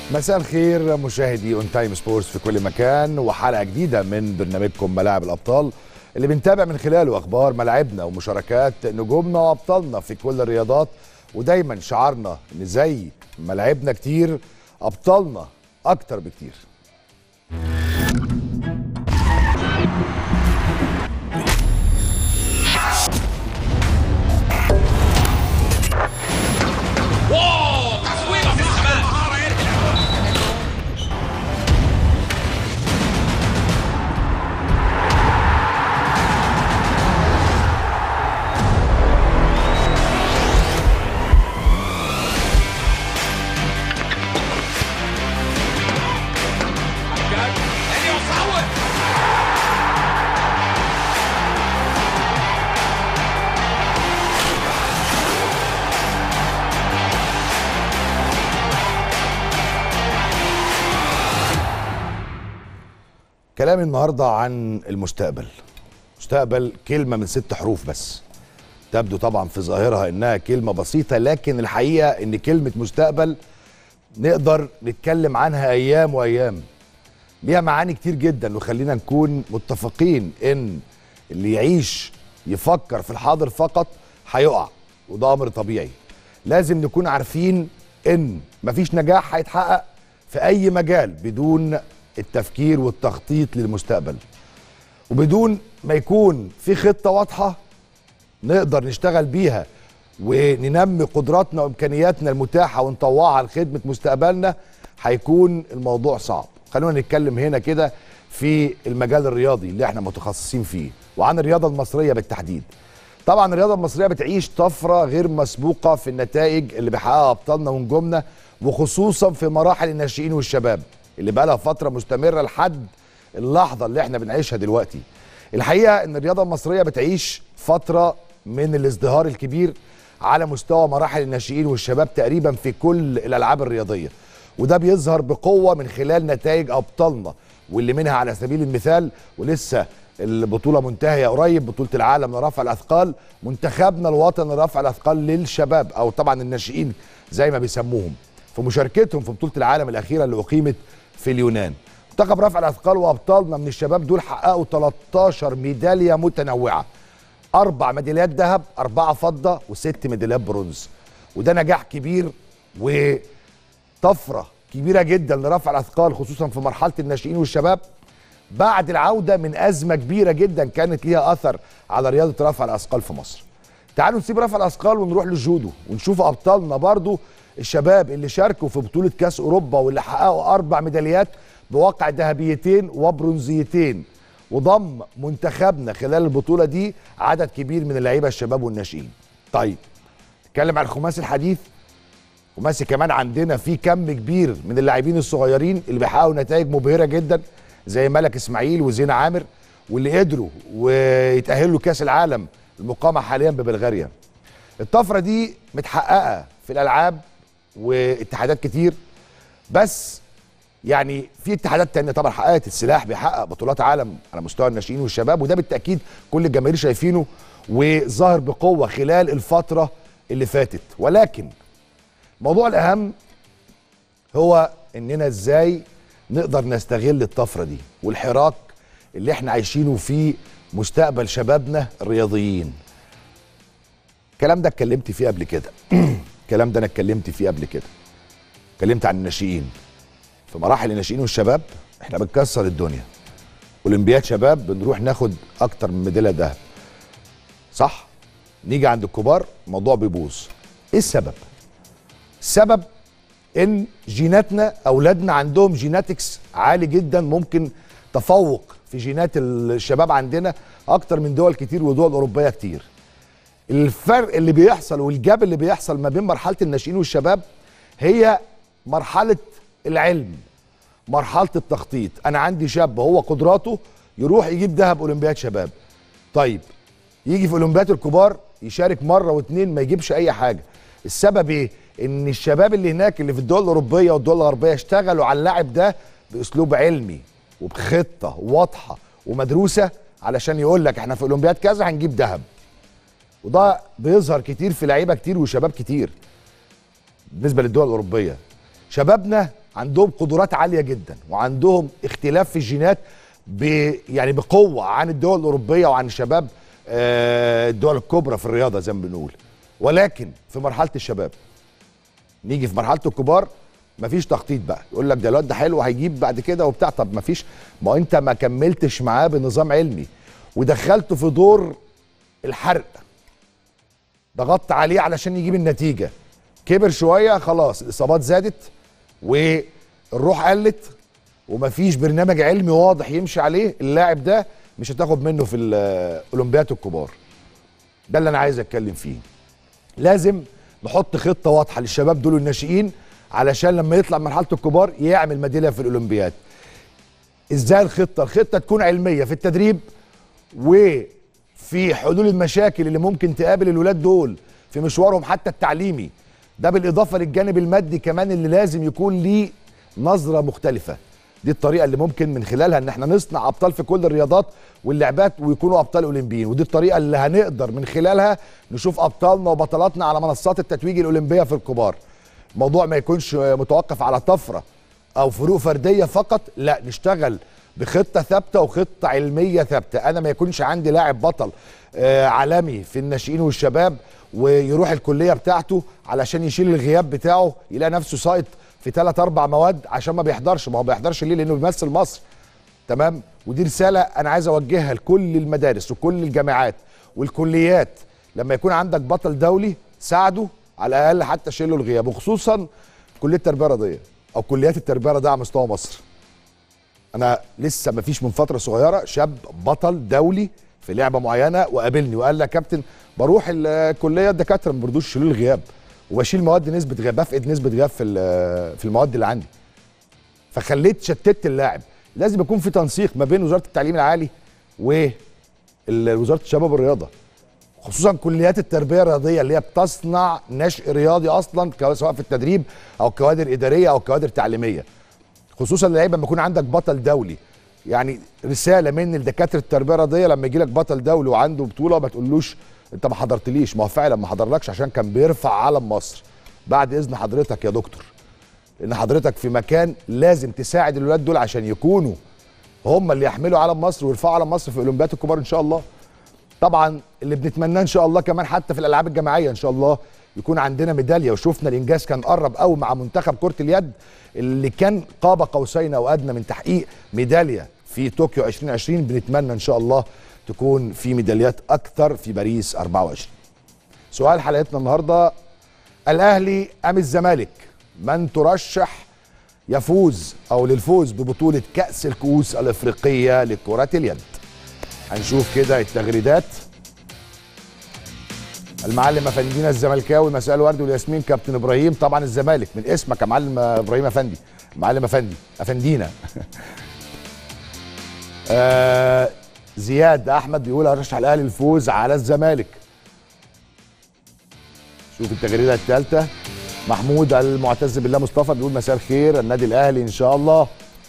مساء الخير مشاهدي اون تايم سبورتس في كل مكان وحلقه جديده من برنامجكم ملاعب الابطال اللي بنتابع من خلاله اخبار ملاعبنا ومشاركات نجومنا وابطالنا في كل الرياضات ودايما شعارنا ان زي ملاعبنا كتير ابطالنا اكتر بكتير واو تصويبه في السماء لن يصوب كلامي النهارده عن المستقبل مستقبل كلمه من ست حروف بس تبدو طبعا في ظاهرها انها كلمه بسيطه لكن الحقيقه ان كلمه مستقبل نقدر نتكلم عنها ايام وايام ليها معاني كتير جدا وخلينا نكون متفقين ان اللي يعيش يفكر في الحاضر فقط هيقع وده امر طبيعي لازم نكون عارفين ان مفيش نجاح هيتحقق في اي مجال بدون التفكير والتخطيط للمستقبل وبدون ما يكون في خطه واضحه نقدر نشتغل بيها وننمي قدراتنا وامكانياتنا المتاحه ونطوعها لخدمه مستقبلنا هيكون الموضوع صعب خلونا نتكلم هنا كده في المجال الرياضي اللي احنا متخصصين فيه وعن الرياضه المصريه بالتحديد طبعا الرياضه المصريه بتعيش طفره غير مسبوقه في النتائج اللي بيحققها ابطالنا ونجومنا وخصوصا في مراحل الناشئين والشباب اللي بقى لها فتره مستمره لحد اللحظه اللي احنا بنعيشها دلوقتي الحقيقه ان الرياضه المصريه بتعيش فتره من الازدهار الكبير على مستوى مراحل الناشئين والشباب تقريبا في كل الالعاب الرياضيه وده بيظهر بقوه من خلال نتائج ابطالنا واللي منها على سبيل المثال ولسه البطوله منتهيه قريب بطوله العالم لرفع الاثقال منتخبنا الوطني لرفع الاثقال للشباب او طبعا الناشئين زي ما بيسموهم في مشاركتهم في بطوله العالم الاخيره اللي اقيمت في اليونان منتخب رفع الاثقال وابطالنا من الشباب دول حققوا 13 ميداليه متنوعه اربع ميداليات ذهب اربعه فضه وست ميداليات برونز وده نجاح كبير وطفره كبيره جدا لرفع الاثقال خصوصا في مرحله الناشئين والشباب بعد العوده من ازمه كبيره جدا كانت ليها اثر على رياضه رفع الاثقال في مصر تعالوا نسيب رفع الاثقال ونروح للجودو ونشوف ابطالنا برضو الشباب اللي شاركوا في بطوله كاس اوروبا واللي حققوا اربع ميداليات بواقع ذهبيتين وبرونزيتين وضم منتخبنا خلال البطوله دي عدد كبير من اللعيبه الشباب والناشئين طيب نتكلم عن الخماسي الحديث خماسي كمان عندنا في كم كبير من اللاعبين الصغيرين اللي بيحققوا نتائج مبهره جدا زي ملك اسماعيل وزين عامر واللي قدروا ويتاهلوا كاس العالم المقامه حاليا ببلغاريا الطفره دي متحققه في الالعاب واتحادات كتير بس يعني في اتحادات تانية طبعا حققت السلاح بيحقق بطولات عالم على مستوى الناشئين والشباب وده بالتاكيد كل الجماهير شايفينه وظاهر بقوه خلال الفتره اللي فاتت ولكن الموضوع الاهم هو اننا ازاي نقدر نستغل الطفره دي والحراك اللي احنا عايشينه في مستقبل شبابنا الرياضيين الكلام ده اتكلمت فيه قبل كده الكلام ده انا اتكلمت فيه قبل كده اتكلمت عن الناشئين في مراحل الناشئين والشباب احنا بنكسر الدنيا اولمبياد شباب بنروح ناخد اكتر من ميداليه ذهب صح نيجي عند الكبار الموضوع بيبوظ ايه السبب السبب ان جيناتنا اولادنا عندهم جيناتكس عالي جدا ممكن تفوق في جينات الشباب عندنا اكتر من دول كتير ودول اوروبيه كتير الفرق اللي بيحصل والجاب اللي بيحصل ما بين مرحله الناشئين والشباب هي مرحله العلم مرحله التخطيط انا عندي شاب هو قدراته يروح يجيب ذهب اولمبياد شباب طيب يجي في اولمبياد الكبار يشارك مره واتنين ما يجيبش اي حاجه السبب ايه ان الشباب اللي هناك اللي في الدول الاوروبيه والدول الغربيه اشتغلوا على اللاعب ده باسلوب علمي وبخطه واضحه ومدروسه علشان يقول لك احنا في اولمبياد كذا هنجيب ذهب وده بيظهر كتير في لعيبه كتير وشباب كتير بالنسبه للدول الاوروبيه شبابنا عندهم قدرات عاليه جدا وعندهم اختلاف في الجينات ب يعني بقوه عن الدول الاوروبيه وعن الشباب آه، الدول الكبرى في الرياضه زي ما بنقول ولكن في مرحله الشباب نيجي في مرحله الكبار مفيش تخطيط بقى يقول لك ده الواد ده حلو هيجيب بعد كده وبتاع طب مفيش ما هو انت ما كملتش معاه بنظام علمي ودخلته في دور الحرق ضغطت عليه علشان يجيب النتيجه كبر شويه خلاص الاصابات زادت والروح قلت ومفيش برنامج علمي واضح يمشي عليه اللاعب ده مش هتاخد منه في الاولمبيات الكبار ده اللي انا عايز اتكلم فيه لازم نحط خطه واضحه للشباب دول الناشئين علشان لما يطلع مرحله الكبار يعمل ميداليه في الاولمبياد ازاي الخطه الخطه تكون علميه في التدريب وفي حلول المشاكل اللي ممكن تقابل الولاد دول في مشوارهم حتى التعليمي ده بالاضافه للجانب المادي كمان اللي لازم يكون ليه نظره مختلفه دي الطريقه اللي ممكن من خلالها ان احنا نصنع ابطال في كل الرياضات واللعبات ويكونوا ابطال اولمبيين ودي الطريقه اللي هنقدر من خلالها نشوف ابطالنا وبطلاتنا على منصات التتويج الاولمبيه في الكبار الموضوع ما يكونش متوقف على طفره او فروق فرديه فقط لا نشتغل بخطه ثابته وخطه علميه ثابته انا ما يكونش عندي لاعب بطل آه عالمي في الناشئين والشباب ويروح الكليه بتاعته علشان يشيل الغياب بتاعه يلاقي نفسه سايط في ثلاث اربع مواد عشان ما بيحضرش ما هو بيحضرش ليه لانه بيمثل مصر تمام ودي رساله انا عايز اوجهها لكل المدارس وكل الجامعات والكليات لما يكون عندك بطل دولي ساعده على الاقل حتى شيله الغياب وخصوصا كليه التربيه الرياضيه او كليات التربيه الرياضيه على مستوى مصر انا لسه ما فيش من فتره صغيره شاب بطل دولي في لعبه معينه وقابلني وقال لي يا كابتن بروح الكليه الدكاتره ما بيرضوش يشيلوا الغياب وبشيل مواد نسبه غياب بفقد نسبه غياب في في المواد اللي عندي فخليت شتت اللاعب لازم يكون في تنسيق ما بين وزاره التعليم العالي ووزاره الشباب والرياضه خصوصا كليات التربيه الرياضيه اللي هي بتصنع نشء رياضي اصلا سواء في التدريب او كوادر اداريه او كوادر تعليميه خصوصا اللعيبه لما يكون عندك بطل دولي يعني رساله من الدكاتره التربيه الرياضيه لما يجي لك بطل دولي وعنده بطوله ما تقولوش انت ما حضرتليش ما هو فعلا ما حضرلكش عشان كان بيرفع علم مصر بعد اذن حضرتك يا دكتور لان حضرتك في مكان لازم تساعد الولاد دول عشان يكونوا هم اللي يحملوا علم مصر ويرفعوا علم مصر في اولمبياد الكبار ان شاء الله طبعا اللي بنتمناه ان شاء الله كمان حتى في الالعاب الجماعيه ان شاء الله يكون عندنا ميداليه وشفنا الانجاز كان قرب قوي مع منتخب كره اليد اللي كان قاب قوسين او ادنى من تحقيق ميداليه في طوكيو 2020 بنتمنى ان شاء الله تكون في ميداليات اكثر في باريس 24 سؤال حلقتنا النهارده الاهلي ام الزمالك من ترشح يفوز او للفوز ببطوله كاس الكؤوس الافريقيه لكره اليد هنشوف كده التغريدات المعلم افندينا الزملكاوي مساء الورد والياسمين كابتن ابراهيم طبعا الزمالك من اسمك يا معلم ابراهيم افندي معلم افندي افندينا آه زياد احمد بيقول هرشح الاهلي الفوز على الزمالك شوف التغريده الثالثه محمود المعتز بالله مصطفى بيقول مساء الخير النادي الاهلي ان شاء الله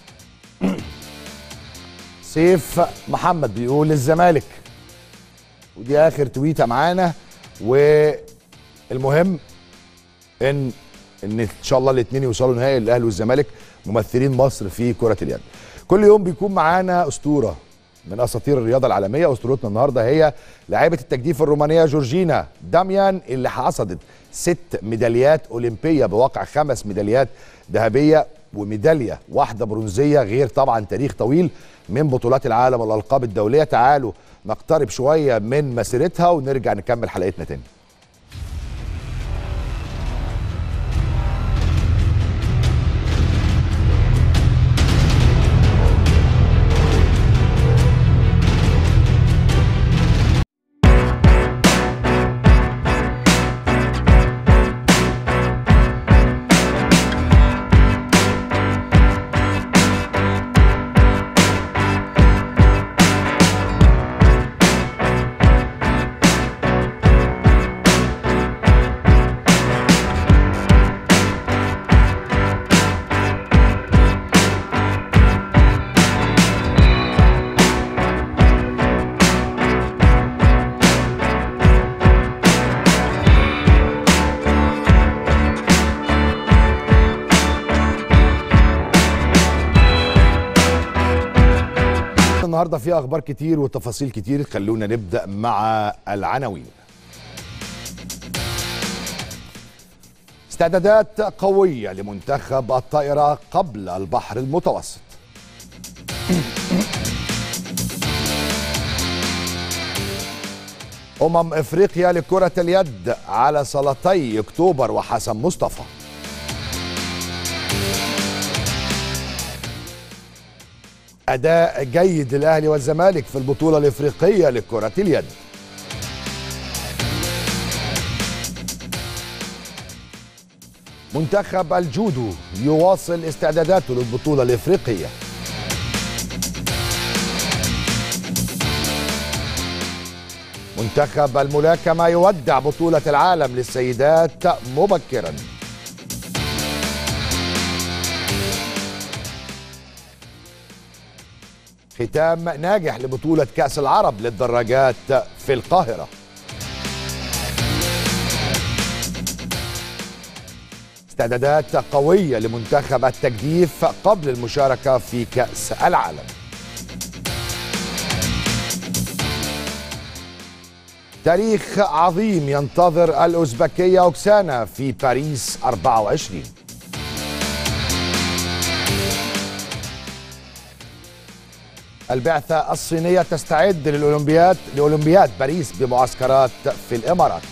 سيف محمد بيقول الزمالك ودي اخر تويته معانا والمهم ان ان ان شاء الله الاثنين يوصلوا نهائي الاهلي والزمالك ممثلين مصر في كره اليد كل يوم بيكون معانا اسطوره من اساطير الرياضه العالميه اسطورتنا النهارده هي لاعبه التجديف الرومانيه جورجينا داميان اللي حصدت ست ميداليات اولمبيه بواقع خمس ميداليات ذهبيه وميداليه واحده برونزيه غير طبعا تاريخ طويل من بطولات العالم والالقاب الدوليه تعالوا نقترب شويه من مسيرتها ونرجع نكمل حلقتنا تاني النهارده فيها اخبار كتير وتفاصيل كتير خلونا نبدا مع العناوين استعدادات قويه لمنتخب الطائره قبل البحر المتوسط امم افريقيا لكره اليد على صلاتي اكتوبر وحسن مصطفى اداء جيد للاهلي والزمالك في البطوله الافريقيه لكره اليد منتخب الجودو يواصل استعداداته للبطوله الافريقيه منتخب الملاكمه يودع بطوله العالم للسيدات مبكرا ختام ناجح لبطولة كأس العرب للدراجات في القاهرة استعدادات قوية لمنتخب التجديف قبل المشاركة في كأس العالم تاريخ عظيم ينتظر الأوزبكية أوكسانا في باريس 24 البعثة الصينية تستعد للأولمبياد لأولمبياد باريس بمعسكرات في الإمارات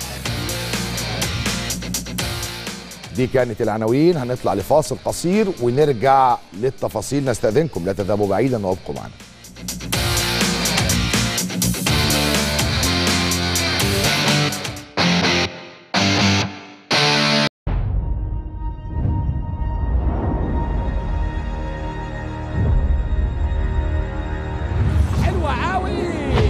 دي كانت العناوين هنطلع لفاصل قصير ونرجع للتفاصيل نستأذنكم لا تذهبوا بعيدا وابقوا معنا حلوة قوي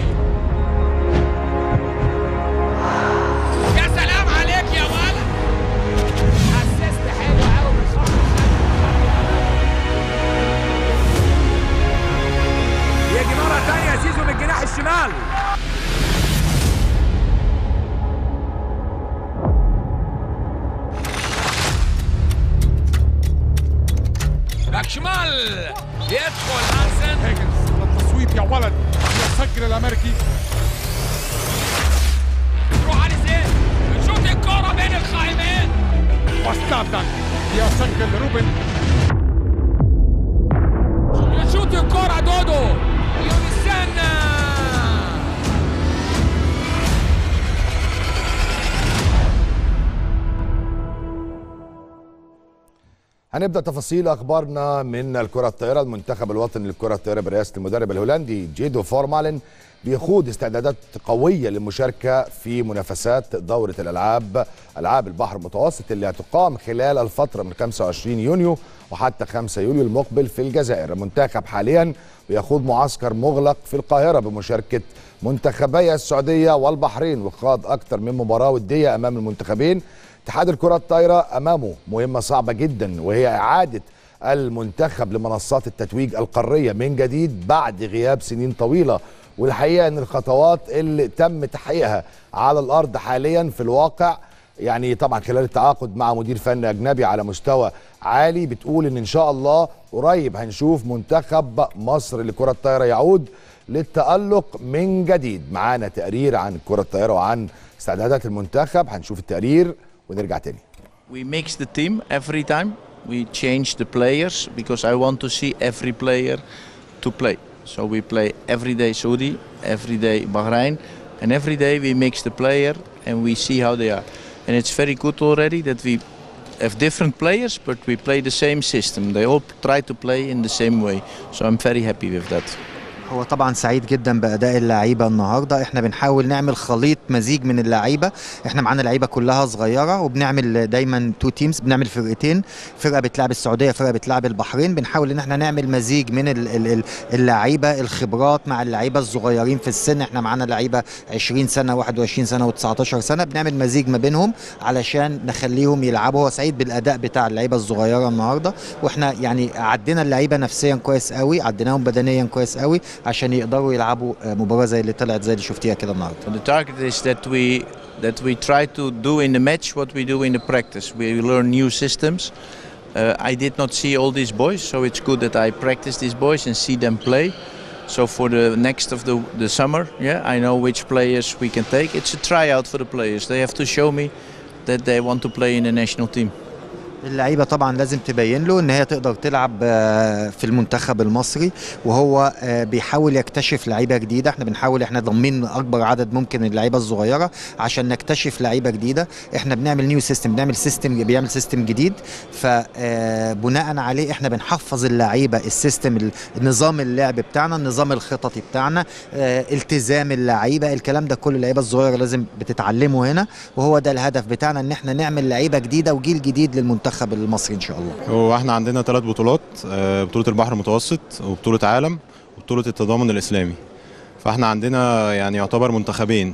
يا سلام عليك يا ولد اسست حلو قوي من صاحب يجي مرة تانية زيزو من الجناح الشمال باك شمال يدخل حسن هيجنز والتصويب يا ولد يسجل الامريكي تروح على زين بتشوط الكرة بين القائمين وسلام دانك يسجل روبن يشوط الكرة دودو يونسان هنبدا تفاصيل اخبارنا من الكره الطائره المنتخب الوطني للكره الطائره برئاسه المدرب الهولندي جيدو فورمالين بيخوض استعدادات قويه للمشاركه في منافسات دوره الالعاب العاب البحر المتوسط اللي هتقام خلال الفتره من 25 يونيو وحتى 5 يوليو المقبل في الجزائر المنتخب حاليا بيخوض معسكر مغلق في القاهره بمشاركه منتخبي السعوديه والبحرين وخاض اكثر من مباراه وديه امام المنتخبين اتحاد الكرة الطايرة أمامه مهمة صعبة جدا وهي إعادة المنتخب لمنصات التتويج القارية من جديد بعد غياب سنين طويلة والحقيقة أن الخطوات اللي تم تحقيقها على الأرض حاليا في الواقع يعني طبعا خلال التعاقد مع مدير فني أجنبي على مستوى عالي بتقول أن إن شاء الله قريب هنشوف منتخب مصر لكرة الطايرة يعود للتألق من جديد معانا تقرير عن كرة الطايرة وعن استعدادات المنتخب هنشوف التقرير ونرجع تاني We mix the team every time. We change the players because I want to see every player to play. So we play every day Saudi, every day Bahrain, and every day we mix the player and we see how they are. And it's very good already that we have different players, but we play the same system. They all try to play in the same way. So I'm very happy with that. هو طبعا سعيد جدا باداء اللعيبه النهارده احنا بنحاول نعمل خليط مزيج من اللعيبه احنا معانا لعيبه كلها صغيره وبنعمل دايما تو تيمز بنعمل فرقتين فرقه بتلعب السعوديه فرقه بتلعب البحرين بنحاول ان احنا نعمل مزيج من ال- ال- ال- اللعيبه الخبرات مع اللعيبه الصغيرين في السن احنا معانا لعيبه 20 سنه 21 سنه و19 سنه بنعمل مزيج ما بينهم علشان نخليهم يلعبوا هو سعيد بالاداء بتاع اللعيبه الصغيره النهارده واحنا يعني عدينا اللعيبه نفسيا كويس قوي عديناهم بدنيا كويس قوي عشان يقدروا يلعبوا آه، مباراه زي اللي طلعت زي اللي شفتيها كده النهارده So the target is that we that we try to do in the match what we do in the practice. We learn new systems. Uh, I did not see all these boys, so it's good that I practice these boys and see them play. So for the next of the, the summer, yeah, I know which players we can take. It's a tryout for the players. They have to show me that they want to play in the national team. اللعيبه طبعا لازم تبين له ان هي تقدر تلعب آه، في المنتخب المصري وهو آه، بيحاول يكتشف لعيبه جديده احنا بنحاول احنا ضامنين اكبر عدد ممكن اللعيبه الصغيره عشان نكتشف لعيبه جديده احنا بنعمل نيو سيستم بنعمل سيستم بيعمل سيستم جديد فبناء عليه احنا بنحفظ اللعيبه السيستم ال- نظام اللعب بتاعنا النظام الخططي بتاعنا آه، التزام اللعيبه الكلام ده كل اللعيبه الصغيره لازم بتتعلمه هنا وهو ده الهدف بتاعنا ان احنا نعمل لعيبه جديده وجيل جديد للمنتخب المصري ان شاء الله هو احنا عندنا ثلاث بطولات آه، بطولة البحر المتوسط وبطولة عالم وبطولة التضامن الإسلامي فاحنا عندنا يعني يعتبر منتخبين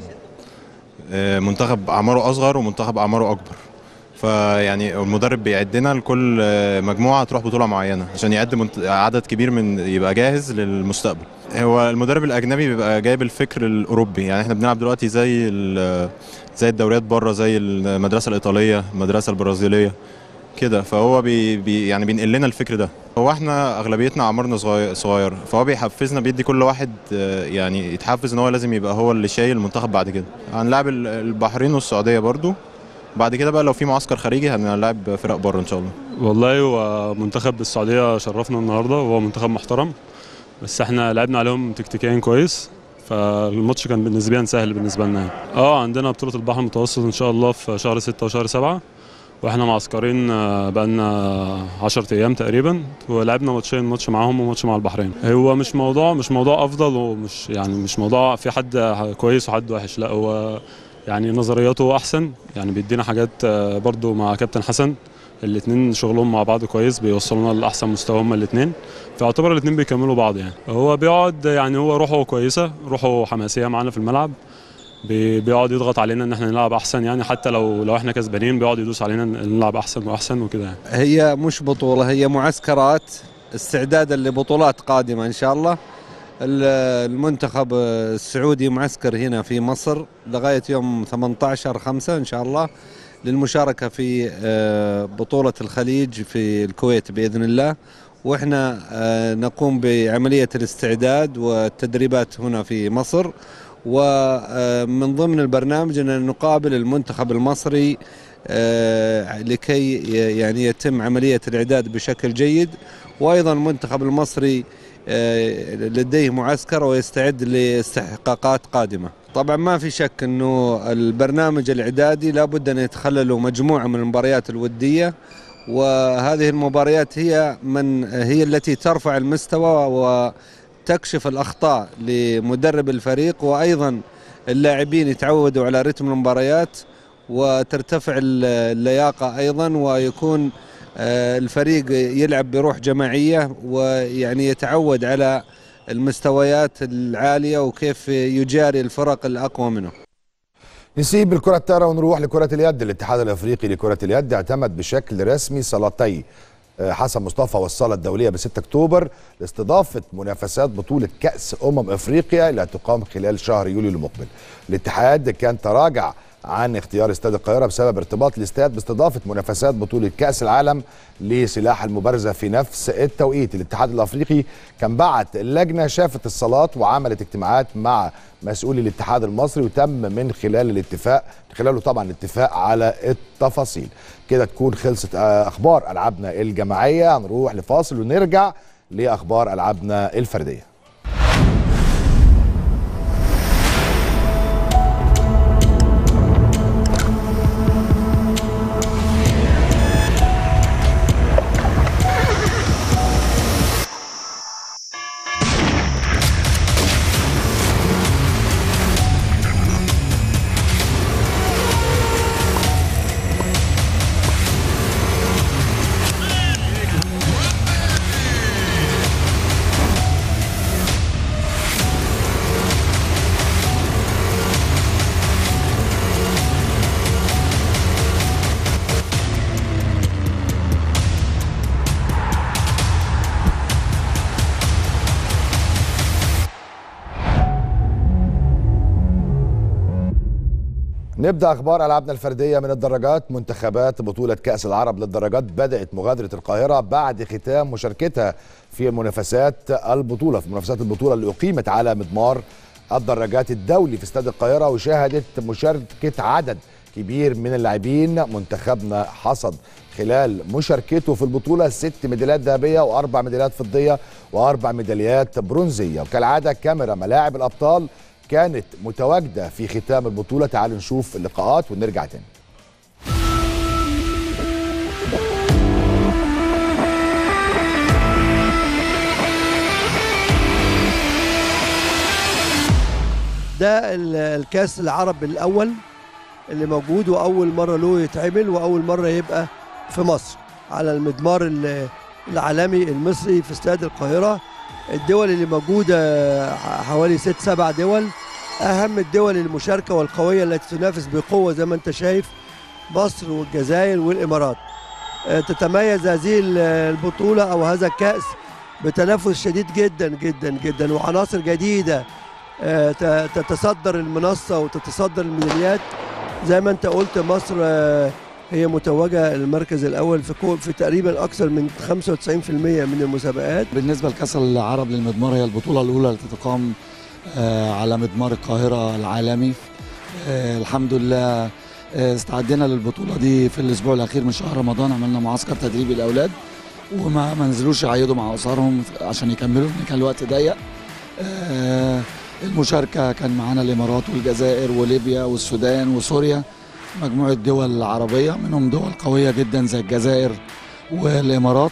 آه، منتخب أعماره أصغر ومنتخب أعماره أكبر فيعني المدرب بيعدنا لكل آه، مجموعة تروح بطولة معينة عشان يعد منت- عدد كبير من يبقى جاهز للمستقبل هو المدرب الأجنبي بيبقى جايب الفكر الأوروبي يعني احنا بنلعب دلوقتي زي ال- زي الدوريات بره زي المدرسة الإيطالية المدرسة البرازيلية كده فهو بي بي يعني بينقل لنا الفكر ده هو احنا اغلبيتنا اعمارنا صغير صغير فهو بيحفزنا بيدي كل واحد آه، يعني يتحفز ان هو لازم يبقى هو اللي شايل المنتخب بعد كده هنلعب ال- البحرين والسعوديه برضو بعد كده بقى لو في معسكر خارجي هنلعب فرق بره ان شاء الله والله هو منتخب السعودية شرفنا النهاردة وهو منتخب محترم بس احنا لعبنا عليهم تكتيكيا كويس فالماتش كان نسبيا سهل بالنسبة لنا يعني. اه عندنا بطولة البحر المتوسط ان شاء الله في شهر ستة وشهر سبعة واحنا معسكرين آه، بقالنا 10 ايام تقريبا ولعبنا ماتشين ماتش معاهم وماتش مع البحرين هو مش موضوع مش موضوع افضل ومش يعني مش موضوع في حد كويس وحد وحش لا هو يعني نظرياته احسن يعني بيدينا حاجات آه، برضو مع كابتن حسن الاثنين شغلهم مع بعض كويس بيوصلونا لاحسن مستوى هما الاثنين فيعتبر الاثنين بيكملوا بعض يعني هو بيقعد يعني هو روحه كويسه روحه حماسيه معانا في الملعب بي- بيقعد يضغط علينا ان احنا نلعب احسن يعني حتى لو لو احنا كسبانين بيقعد يدوس علينا ان نلعب احسن واحسن وكده يعني هي مش بطولة هي معسكرات استعدادا لبطولات قادمة إن شاء الله ال- المنتخب السعودي معسكر هنا في مصر لغاية يوم 18 5 إن شاء الله للمشاركة في آه، بطولة الخليج في الكويت بإذن الله وإحنا آه، نقوم بعملية الاستعداد والتدريبات هنا في مصر ومن ضمن البرنامج أن نقابل المنتخب المصري آه، لكي ي- يعني يتم عملية الإعداد بشكل جيد وأيضا المنتخب المصري آه، لديه معسكر ويستعد لاستحقاقات قادمة طبعا ما في شك أنه البرنامج الإعدادي لابد أن يتخلله مجموعة من المباريات الودية وهذه المباريات هي من هي التي ترفع المستوى وتكشف الأخطاء لمدرب الفريق وأيضا اللاعبين يتعودوا على رتم المباريات وترتفع ال- اللياقة أيضا ويكون آه، الفريق يلعب بروح جماعية ويعني يتعود على المستويات العالية وكيف يجاري الفرق الأقوى منه نسيب الكرة الطايرة ونروح لكرة اليد الاتحاد الافريقي لكرة اليد اعتمد بشكل رسمي صلاتي آه، حسن مصطفى والصالة الدولية ب 6 اكتوبر لاستضافة منافسات بطولة كأس أمم افريقيا اللي هتقام خلال شهر يوليو المقبل. الاتحاد كان تراجع عن اختيار استاد القاهرة بسبب ارتباط الاستاد باستضافة منافسات بطولة كأس العالم لسلاح المبارزة في نفس التوقيت الاتحاد الافريقي كان بعت اللجنة شافت الصالات وعملت اجتماعات مع مسؤولي الاتحاد المصري وتم من خلال الاتفاق خلاله طبعا الاتفاق على التفاصيل كده تكون خلصت آه، اخبار العابنا الجماعيه هنروح لفاصل ونرجع لاخبار العابنا الفرديه نبدا اخبار العابنا الفرديه من الدراجات منتخبات بطوله كاس العرب للدراجات بدات مغادره القاهره بعد ختام مشاركتها في منافسات البطوله في منافسات البطوله اللي اقيمت على مضمار الدراجات الدولي في استاد القاهره وشهدت مشاركه عدد كبير من اللاعبين منتخبنا حصد خلال مشاركته في البطوله ست ميداليات ذهبيه واربع ميداليات فضيه واربع ميداليات برونزيه وكالعاده كاميرا ملاعب الابطال كانت متواجده في ختام البطوله تعالوا نشوف اللقاءات ونرجع تاني ده ال- الكاس العرب الاول اللي موجود واول مره له يتعمل واول مره يبقى في مصر على المضمار ال- العالمي المصري في استاد القاهره الدول اللي موجوده ح- حوالي ست سبع دول اهم الدول المشاركه والقويه التي تنافس بقوه زي ما انت شايف مصر والجزائر والامارات آه، تتميز هذه ال- البطوله او هذا الكاس بتنافس شديد جدا جدا جدا وعناصر جديده آه، ت- تتصدر المنصه وتتصدر الميداليات زي ما انت قلت مصر آه، هي متوجه المركز الاول في كو- في تقريبا اكثر من 95% من المسابقات بالنسبة لكأس العرب للمضمار هي البطولة الأولى التي تقام آه، على مضمار القاهرة العالمي آه، الحمد لله آه، استعدينا للبطولة دي في الأسبوع الأخير من شهر رمضان عملنا معسكر تدريبي الأولاد وما ما نزلوش يعيدوا مع أسرهم عشان يكملوا لأن كان الوقت ضيق آه، المشاركة كان معانا الإمارات والجزائر وليبيا والسودان وسوريا مجموعة دول عربية منهم دول قوية جدا زي الجزائر والإمارات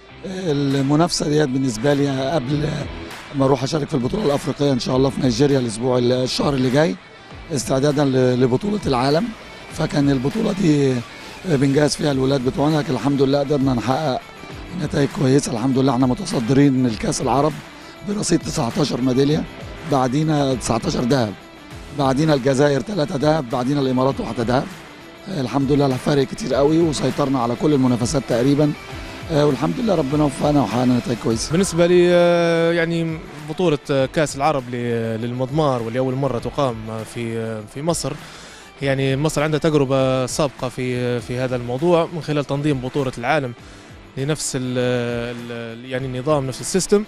المنافسه ديت بالنسبه لي قبل ما اروح اشارك في البطوله الافريقيه ان شاء الله في نيجيريا الاسبوع الشهر اللي جاي استعدادا ل- لبطوله العالم فكان البطوله دي بنجهز فيها الولاد بتوعنا لكن الحمد لله قدرنا نحقق نتائج كويسه الحمد لله احنا متصدرين الكاس العرب برصيد 19 ميداليه بعدينا 19 ذهب بعدينا الجزائر ثلاثة ذهب بعدينا الامارات واحده ذهب الحمد لله فرق كتير قوي وسيطرنا على كل المنافسات تقريبا آه، والحمد لله ربنا وفقنا وحققنا نتائج كويسه بالنسبة لي آه، يعني بطولة آه، كأس العرب ل- للمضمار واللي أول مرة تقام آه، في آه، في مصر يعني مصر عندها تجربة سابقة في في هذا الموضوع من خلال تنظيم بطولة العالم لنفس ال ال يعني النظام نفس السيستم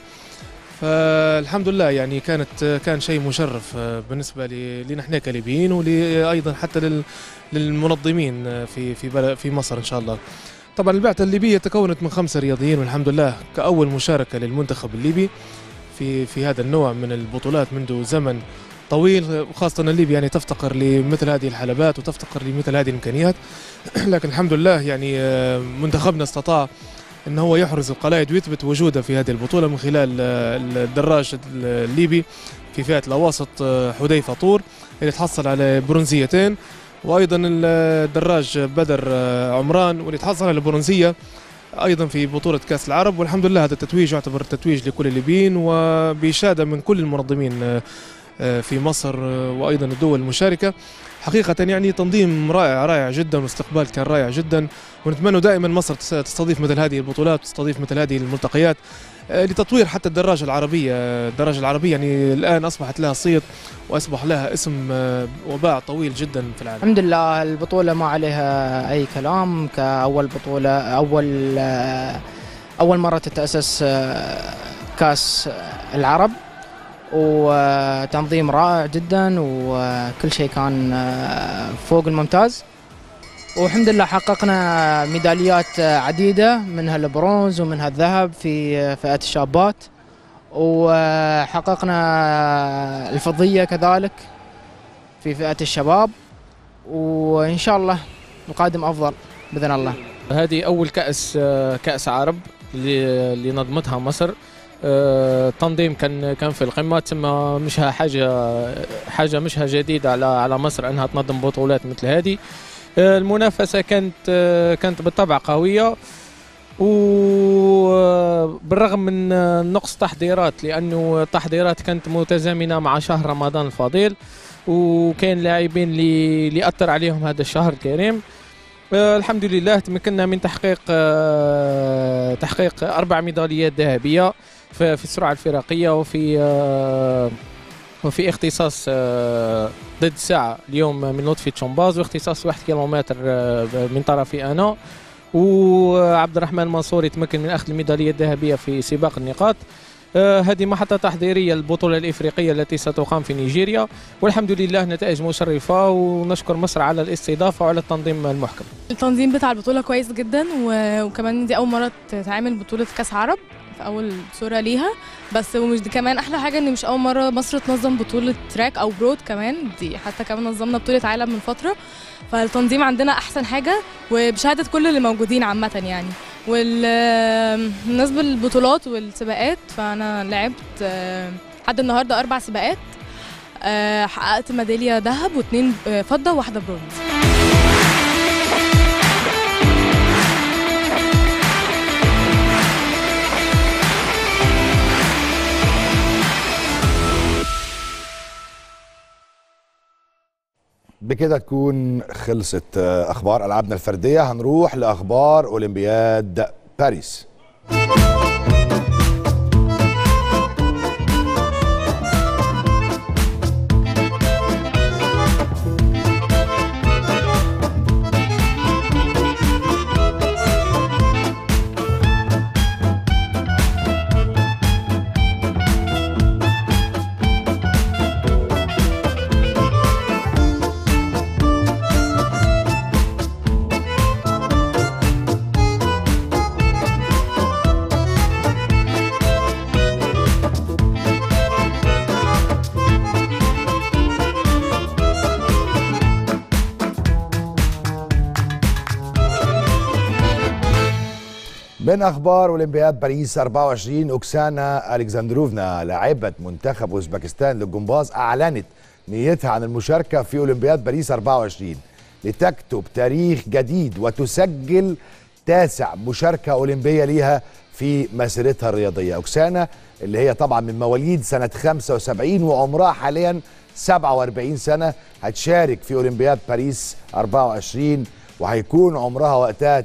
فالحمد لله يعني كانت كان شيء مشرف آه، بالنسبة ل- لنا احنا كليبيين وأيضا حتى لل- للمنظمين آه، في في بل- في مصر إن شاء الله طبعا البعثة الليبية تكونت من خمسة رياضيين والحمد لله كأول مشاركة للمنتخب الليبي في في هذا النوع من البطولات منذ زمن طويل وخاصة أن ليبيا يعني تفتقر لمثل هذه الحلبات وتفتقر لمثل هذه الإمكانيات لكن الحمد لله يعني آه، منتخبنا استطاع أن هو يحرز القلائد ويثبت وجوده في هذه البطولة من خلال آه، الدراج الليبي في فئة الأواسط آه، حذيفة طور اللي تحصل على برونزيتين وايضا الدراج بدر آه، عمران واللي تحصل على البرونزيه ايضا في بطوله كاس العرب والحمد لله هذا التتويج يعتبر تتويج لكل الليبيين وباشاده من كل المنظمين آه، آه، في مصر آه، وايضا الدول المشاركه حقيقة يعني تنظيم رائع رائع جدا واستقبال كان رائع جدا ونتمنى دائما مصر تس- تستضيف مثل هذه البطولات تستضيف مثل هذه الملتقيات آه، لتطوير حتى الدراجة العربية آه، الدراجة العربية يعني الآن أصبحت لها صيت وأصبح لها اسم آه، وباع طويل جدا في العالم الحمد لله البطولة ما عليها أي كلام كأول بطولة أول أول مرة تتأسس آه، كأس العرب وتنظيم رائع جدا وكل شيء كان آه، فوق الممتاز والحمد لله حققنا ميداليات آه، عديدة منها البرونز ومنها الذهب في آه، فئة الشابات وحققنا الفضية كذلك في فئة الشباب وإن شاء الله القادم أفضل بإذن الله هذه أول كأس كأس عرب اللي اللي نظمتها مصر آه، التنظيم كان كان في القمة ثم مش حاجة حاجة مشها جديدة على على مصر أنها تنظم بطولات مثل هذه آه، المنافسة كانت آه، كانت بالطبع قوية وبالرغم من نقص تحضيرات لأنه التحضيرات كانت متزامنة مع شهر رمضان الفضيل وكان لاعبين اللي اللي أثر عليهم هذا الشهر الكريم آه، الحمد لله تمكنا من تحقيق آه، تحقيق أربع ميداليات ذهبية في في السرعة الفرقية وفي آه، وفي اختصاص آه، ضد الساعة اليوم من لطفي تشومباز واختصاص واحد كيلومتر آه، من طرفي أنا وعبد الرحمن منصور يتمكن من أخذ الميدالية الذهبية في سباق النقاط آه، هذه محطة تحضيرية للبطولة الإفريقية التي ستقام في نيجيريا والحمد لله نتائج مشرفة ونشكر مصر على الاستضافة وعلى التنظيم المحكم التنظيم بتاع البطولة كويس جدا و- وكمان دي أول مرة تتعمل بطولة كأس عرب في أول صورة ليها بس ومش دي كمان أحلى حاجة إن مش أول مرة مصر تنظم بطولة تراك أو برود كمان دي حتى كمان نظمنا بطولة عالم من فترة فالتنظيم عندنا أحسن حاجة وبشهادة كل اللي موجودين عامة يعني وبالنسبة للبطولات والسباقات فأنا لعبت آه، لحد النهاردة أربع سباقات آه، حققت ميدالية ذهب واثنين آه، فضة وواحدة برونز بكده تكون خلصت آه، اخبار العابنا الفرديه هنروح لاخبار اولمبياد باريس من اخبار اولمبياد باريس 24 اوكسانا الكسندروفنا لاعبه منتخب اوزبكستان للجمباز اعلنت نيتها عن المشاركه في اولمبياد باريس 24 لتكتب تاريخ جديد وتسجل تاسع مشاركه اولمبيه ليها في مسيرتها الرياضيه اوكسانا اللي هي طبعا من مواليد سنه 75 وعمرها حاليا 47 سنه هتشارك في اولمبياد باريس 24 وهيكون عمرها وقتها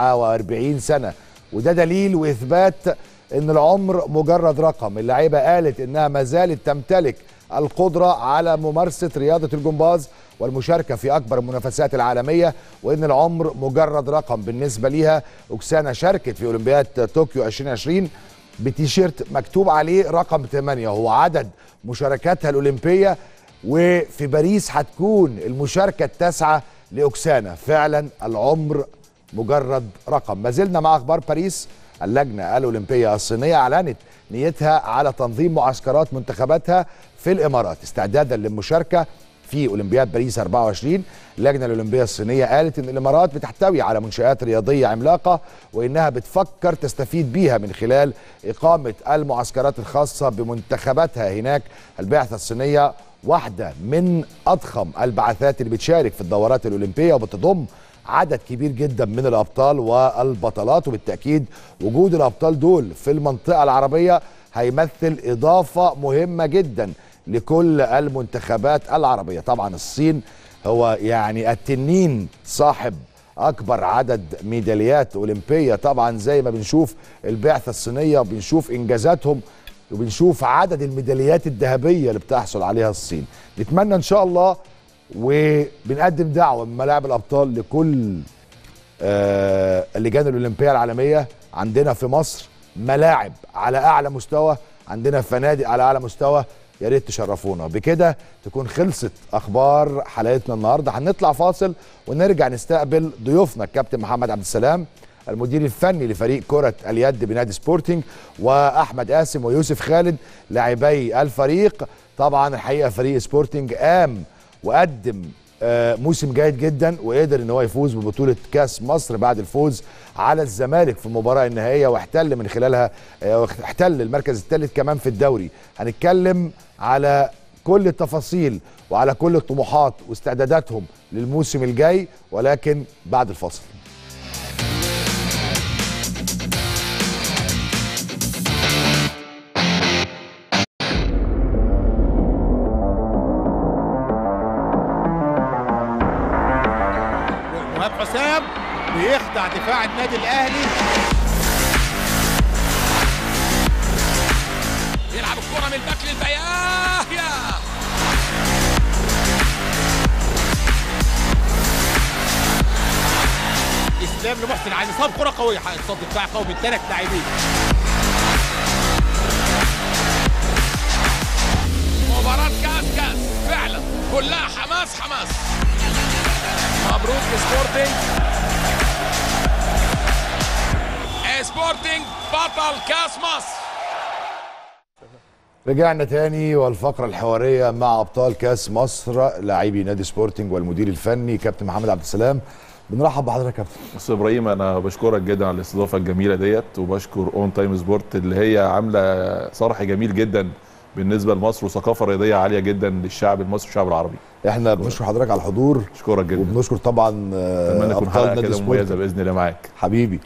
49 سنه وده دليل واثبات ان العمر مجرد رقم اللاعيبه قالت انها ما زالت تمتلك القدره على ممارسه رياضه الجمباز والمشاركه في اكبر المنافسات العالميه وان العمر مجرد رقم بالنسبه ليها اوكسانا شاركت في اولمبياد طوكيو 2020 بتيشيرت مكتوب عليه رقم 8 وهو عدد مشاركاتها الاولمبيه وفي باريس هتكون المشاركه التاسعه لاوكسانا فعلا العمر مجرد رقم ما زلنا مع اخبار باريس اللجنه الاولمبيه الصينيه اعلنت نيتها على تنظيم معسكرات منتخباتها في الامارات استعدادا للمشاركه في اولمبياد باريس 24 اللجنه الاولمبيه الصينيه قالت ان الامارات بتحتوي على منشات رياضيه عملاقه وانها بتفكر تستفيد بيها من خلال اقامه المعسكرات الخاصه بمنتخباتها هناك البعثه الصينيه واحده من اضخم البعثات اللي بتشارك في الدورات الاولمبيه وبتضم عدد كبير جدا من الابطال والبطلات وبالتاكيد وجود الابطال دول في المنطقه العربيه هيمثل اضافه مهمه جدا لكل المنتخبات العربيه طبعا الصين هو يعني التنين صاحب اكبر عدد ميداليات اولمبيه طبعا زي ما بنشوف البعثه الصينيه وبنشوف انجازاتهم وبنشوف عدد الميداليات الذهبيه اللي بتحصل عليها الصين نتمنى ان شاء الله وبنقدم دعوه من ملاعب الابطال لكل آه اللجان الاولمبيه العالميه عندنا في مصر ملاعب على اعلى مستوى عندنا فنادق على اعلى مستوى يا ريت تشرفونا بكده تكون خلصت اخبار حلقتنا النهارده هنطلع فاصل ونرجع نستقبل ضيوفنا الكابتن محمد عبد السلام المدير الفني لفريق كرة اليد بنادي سبورتنج وأحمد قاسم ويوسف خالد لاعبي الفريق طبعا الحقيقة فريق سبورتنج قام وقدم آه، موسم جيد جدا وقدر ان هو يفوز ببطوله كاس مصر بعد الفوز على الزمالك في المباراه النهائيه واحتل من خلالها آه، احتل المركز الثالث كمان في الدوري هنتكلم على كل التفاصيل وعلى كل الطموحات واستعداداتهم للموسم الجاي ولكن بعد الفاصل مهاب حسام بيخدع دفاع النادي الاهلي يلعب الكرة كرة من الباك للبياه يا اسلام لمحسن علي صاب كرة قوية حق الصد دفاع قوي من ثلاث لاعبين مباراة كاس كاس فعلا كلها حماس حماس مبروك سبورتنج سبورتنج بطل كاس مصر رجعنا تاني والفقرة الحوارية مع أبطال كأس مصر لاعبي نادي سبورتنج والمدير الفني كابتن محمد عبد السلام بنرحب بحضرتك يا كابتن بص يا ابراهيم انا بشكرك جدا على الاستضافه الجميله ديت وبشكر اون تايم سبورت اللي هي عامله صرح جميل جدا بالنسبه لمصر وثقافه رياضيه عاليه جدا للشعب المصري والشعب العربي احنا بنشكر حضرتك على الحضور اشكرك جدا وبنشكر طبعا آه، اتمنى تكون حلقه نادي كده سبورتنج. مميزه باذن الله معاك حبيبي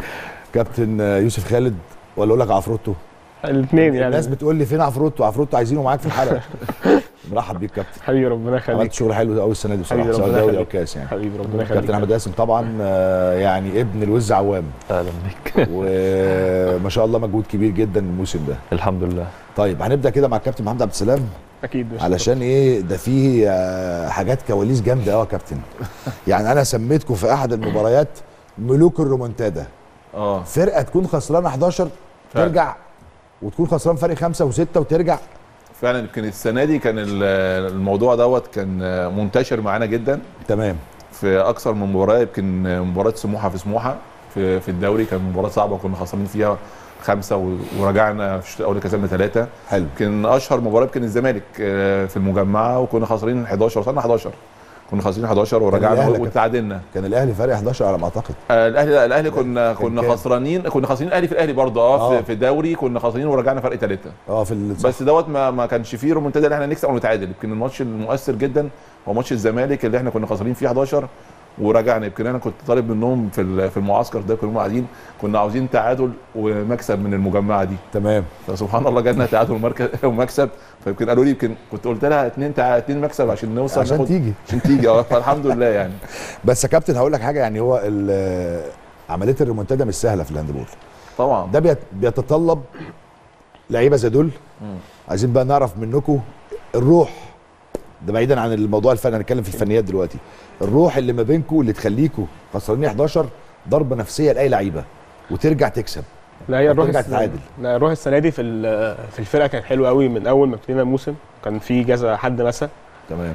كابتن آه، يوسف خالد ولا اقول لك عفروتو الاثنين يعني الناس بتقول لي فين عفروتو عفروتو عايزينه معاك في الحلقه مرحب بيك كابتن حبيبي ربنا عملت يخليك شغل حلو قوي السنه دي بصراحه حبيبي سواء ربنا دوري او يخليك. كاس يعني حبيبي ربنا يخليك كابتن احمد قاسم طبعا آه، يعني ابن الوز عوام اهلا بيك وما شاء الله مجهود كبير جدا الموسم ده الحمد لله طيب هنبدا كده مع الكابتن محمد عبد السلام اكيد علشان ايه ده فيه آه، حاجات كواليس جامده قوي يا كابتن يعني انا سميتكم في احد المباريات ملوك الرومونتادا اه فرقه تكون خسرانه 11 فعلا. ترجع وتكون خسران فرق خمسه وسته وترجع فعلا يمكن السنه دي كان ال- الموضوع دوت كان منتشر معانا جدا تمام في اكثر من مباراه يمكن مباراه سموحه في سموحه في في الدوري كان مباراه صعبه وكنا خسرانين فيها خمسه و- ورجعنا في الشوط الاول كسبنا ثلاثه حلو يمكن اشهر مباراه يمكن الزمالك آه، في المجمعه وكنا خسرانين 11 وصلنا 11 كنا خاسرين 11 كان ورجعنا الأهلي كان- وتعادلنا كان الاهلي فارق 11 على ما اعتقد آه، الاهلي لا الاهلي كنا كان كنا كام؟ خسرانين كنا خسرانين الاهلي في الاهلي برضه اه آه. في- في الدوري كنا خسرانين ورجعنا فرق ثلاثه اه في ال- بس دوت ما ما كانش فيه رومنتادا ان احنا نكسب او نتعادل يمكن الماتش المؤثر جدا هو ماتش الزمالك اللي احنا كنا خسرانين فيه 11 ورجعنا يمكن انا كنت طالب منهم في ال- في المعسكر ده كنا قاعدين كنا عاوزين تعادل ومكسب من المجمعه دي تمام فسبحان الله جالنا تعادل ومركز ومكسب فيمكن قالوا لي يمكن كنت قلت لها اثنين تع... اثنين مكسب عشان نوصل عشان ناخد- تيجي. عشان تيجي اه فالحمد لله يعني بس يا كابتن هقول لك حاجه يعني هو ال- عمليه الريمونتادا مش سهله في الهاندبول طبعا ده بيت- بيتطلب لعيبه زي دول عايزين بقى نعرف منكم الروح ده بعيدا عن الموضوع الفني هنتكلم في الفنيات دلوقتي الروح اللي ما بينكم اللي تخليكم خسرانين 11 ضربه نفسيه لاي لعيبه وترجع تكسب لا هي الروح وترجع الس- تتعادل لا الروح السنه دي في ال- في الفرقه كانت حلوه قوي من اول ما ابتدينا الموسم كان في كذا حد مسا تمام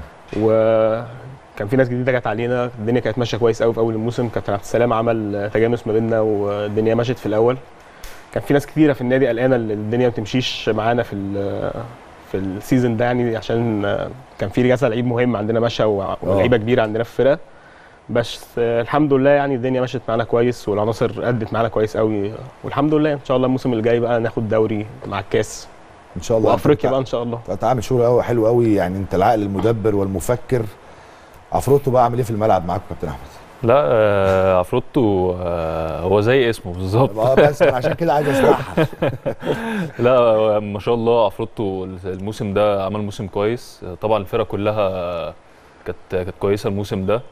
وكان في ناس جديده جت علينا الدنيا كانت ماشيه كويس قوي في اول الموسم كابتن عبد السلام عمل تجانس ما بيننا والدنيا مشت في الاول كان في ناس كتيره في النادي قلقانه ان الدنيا ما تمشيش معانا في ال- في السيزون ده يعني عشان كان في كذا لعيب مهم عندنا مشى وع- ولعيبه كبيره عندنا في الفرقه بس آه، الحمد لله يعني الدنيا مشت معانا كويس والعناصر ادت معانا كويس قوي والحمد لله ان شاء الله الموسم الجاي بقى ناخد دوري مع الكاس ان شاء الله وافريقيا بقى ان شاء الله انت عامل شغل قوي حلو قوي يعني انت العقل المدبر والمفكر عفروتو بقى عامل ايه في الملعب معاكم كابتن احمد لا آه عفروتو آه هو زي اسمه بالظبط اه بس عشان كده عايز اسمعها لا آه، ما شاء الله عفروتو الموسم ده عمل موسم كويس آه، طبعا الفرقه كلها كانت كانت كويسه الموسم ده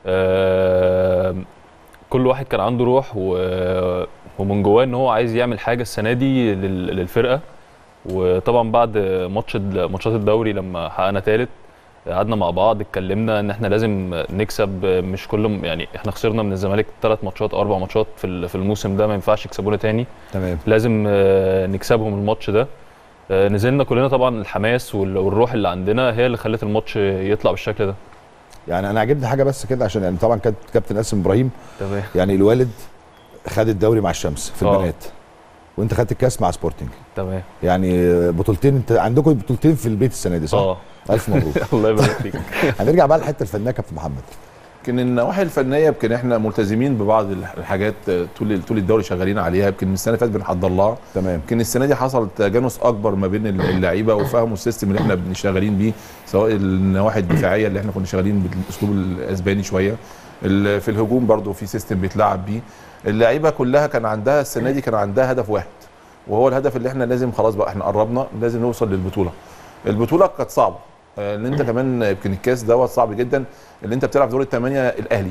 آه، كل واحد كان عنده روح و- ومن جواه ان هو عايز يعمل حاجه السنه دي لل- للفرقه وطبعا بعد ماتش ماتشات الدوري لما حققنا ثالث قعدنا مع بعض اتكلمنا ان احنا لازم نكسب مش كل يعني احنا خسرنا من الزمالك ثلاث ماتشات او اربع ماتشات في ال- في الموسم ده ما ينفعش يكسبونا تاني تمام لازم آه، نكسبهم الماتش ده آه، نزلنا كلنا طبعا الحماس وال- والروح اللي عندنا هي اللي خلت الماتش يطلع بالشكل ده يعني انا عجبني حاجه بس كده عشان يعني طبعا كانت كابتن قاسم ابراهيم تمام يعني الوالد خد الدوري مع الشمس في آه. البنات وانت خدت الكاس مع سبورتنج تمام يعني بطولتين انت عندكم بطولتين في البيت السنه دي صح؟ اه الف مبروك الله يبارك فيك هنرجع بقى للحته الفنيه يا كابتن محمد يمكن النواحي الفنيه يمكن احنا ملتزمين ببعض الح- الحاجات طول طول الدوري شغالين عليها يمكن السنه اللي فاتت بنحضر لها تمام يمكن السنه دي حصل تجانس اكبر ما بين اللعيبه وفهموا السيستم اللي احنا شغالين بيه سواء النواحي الدفاعيه اللي احنا كنا شغالين بالاسلوب الاسباني شويه ال- في الهجوم برضو في سيستم بيتلعب بيه اللعيبه كلها كان عندها السنه دي كان عندها هدف واحد وهو الهدف اللي احنا لازم خلاص بقى احنا قربنا لازم نوصل للبطوله البطوله كانت صعبه آه، ان انت كمان يمكن الكاس دوت صعب جدا اللي انت بتلعب دور الثمانيه الاهلي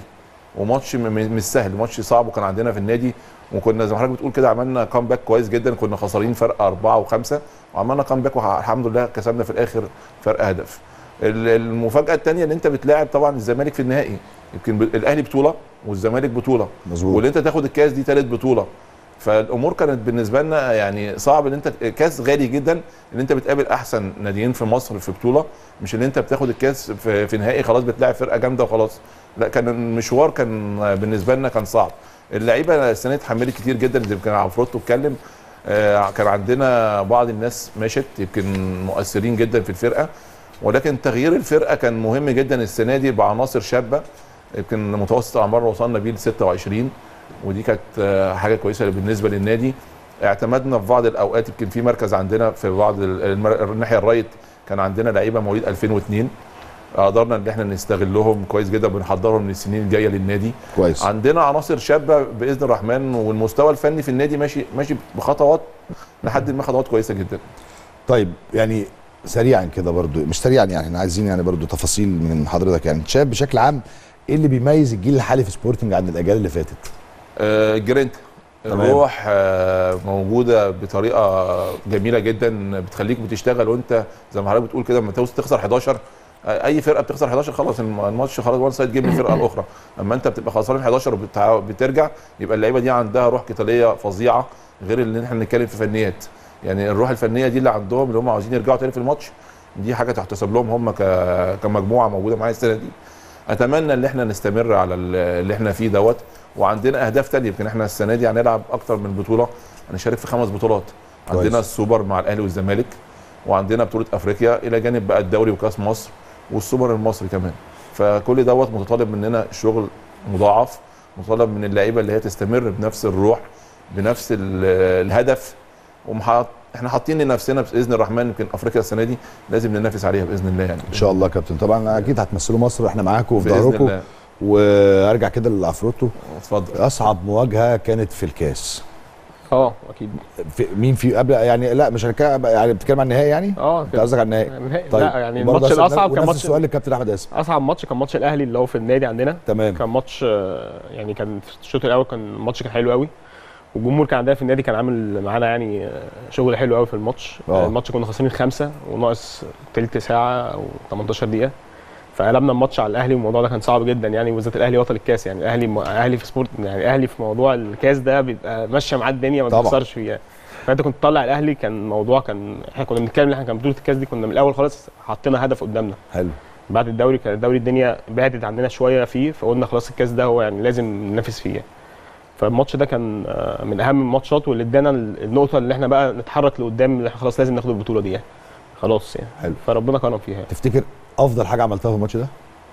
وماتش م- م- مش سهل ماتش صعب وكان عندنا في النادي وكنا زي ما حضرتك بتقول كده عملنا كامباك كويس جدا كنا خسرانين فرق أربعة وخمسة وعملنا كامباك والحمد لله كسبنا في الآخر فرق هدف ال- المفاجأة الثانية ان انت بتلاعب طبعا الزمالك في النهائي يمكن ب- الاهلي بطولة والزمالك بطولة مظبوط واللي انت تاخد الكاس دي ثالث بطولة فالامور كانت بالنسبه لنا يعني صعب ان انت كاس غالي جدا ان انت بتقابل احسن ناديين في مصر في بطوله مش ان انت بتاخد الكاس في, في نهائي خلاص بتلاعب فرقه جامده وخلاص لا كان المشوار كان بالنسبه لنا كان صعب اللعيبه السنه دي اتحملت كتير جدا زي ما كان عفروتو اتكلم آه، كان عندنا بعض الناس مشت يمكن مؤثرين جدا في الفرقه ولكن تغيير الفرقه كان مهم جدا السنه دي بعناصر شابه يمكن متوسط اعمار وصلنا بيه ل 26 ودي كانت آه، حاجه كويسه بالنسبه للنادي اعتمدنا في بعض الاوقات يمكن في مركز عندنا في بعض ال- المر- الناحيه الرايت كان عندنا لعيبه مواليد 2002 قدرنا ان احنا نستغلهم كويس جدا بنحضرهم للسنين الجايه للنادي كويس عندنا عناصر شابه باذن الرحمن والمستوى الفني في النادي ماشي ماشي بخطوات لحد ما خطوات كويسه جدا طيب يعني سريعا كده برضو مش سريعا يعني احنا عايزين يعني برضو تفاصيل من حضرتك يعني شايف بشكل عام ايه اللي بيميز الجيل الحالي في سبورتنج عن الاجيال اللي فاتت آه، جرينت تمام. الروح آه، موجوده بطريقه جميله جدا بتخليك بتشتغل وانت زي ما حضرتك بتقول كده لما توصل تخسر 11 آه، اي فرقه بتخسر 11 خلاص الم- الماتش خلاص وان سايد جيم الفرقه الاخرى اما انت بتبقى خسران 11 وبترجع يبقى اللعيبه دي عندها روح قتاليه فظيعه غير اللي احنا بنتكلم في فنيات يعني الروح الفنيه دي اللي عندهم اللي هم عاوزين يرجعوا تاني في الماتش دي حاجه تحتسب لهم هم ك- كمجموعه موجوده معايا السنه دي اتمنى ان احنا نستمر على ال- اللي احنا فيه دوت وعندنا اهداف تانية يمكن احنا السنه دي هنلعب اكتر من بطوله هنشارك في خمس بطولات كويس. عندنا السوبر مع الاهلي والزمالك وعندنا بطوله افريقيا الى جانب بقى الدوري وكاس مصر والسوبر المصري كمان فكل دوت متطلب مننا شغل مضاعف متطلب من اللعيبه اللي هي تستمر بنفس الروح بنفس ال- الهدف ومحط احنا حاطين لنفسنا باذن الرحمن يمكن افريقيا السنه دي لازم ننافس عليها باذن الله يعني ان شاء الله يا كابتن طبعا اكيد هتمثلوا مصر واحنا معاكم وفي بإذن ظهركم الله. وارجع كده لعفروتو اتفضل اصعب مواجهه كانت في الكاس اه اكيد في مين في قبل يعني لا مش هنتكلم يعني بتتكلم عن النهائي يعني؟ اه انت قصدك على النهائي النهائي. لا، يعني الماتش برضه الأصعب ونفس كان ماتش- السؤال للكابتن احمد اسم اصعب ماتش كان ماتش الاهلي اللي هو في النادي عندنا تمام كان ماتش آه، يعني كان في الشوط الاول كان الماتش كان حلو قوي والجمهور كان عندنا في النادي كان عامل معانا يعني آه، شغل حلو قوي في الماتش آه. الماتش كنا خاسرين خمسه وناقص تلت ساعه او 18 دقيقه فقلبنا الماتش على الاهلي والموضوع ده كان صعب جدا يعني وبالذات الاهلي بطل الكاس يعني الاهلي اهلي في سبورت يعني الاهلي في موضوع الكاس ده بيبقى ماشيه معاه الدنيا ما طبعا. بتخسرش فيها فانت كنت تطلع الاهلي كان الموضوع كان احنا كنا بنتكلم ان احنا كان بطوله الكاس دي كنا من الاول خالص حطينا هدف قدامنا حلو بعد الدوري كان الدوري الدنيا بعدت عندنا شويه فيه فقلنا خلاص الكاس ده هو يعني لازم ننافس فيه يعني. فالماتش ده كان آه، من اهم الماتشات واللي ادانا النقطه اللي احنا بقى نتحرك لقدام اللي احنا خلاص لازم ناخد البطوله دي يعني خلاص يعني حلو. فربنا كرم فيها يعني. تفتكر افضل حاجه عملتها في الماتش ده؟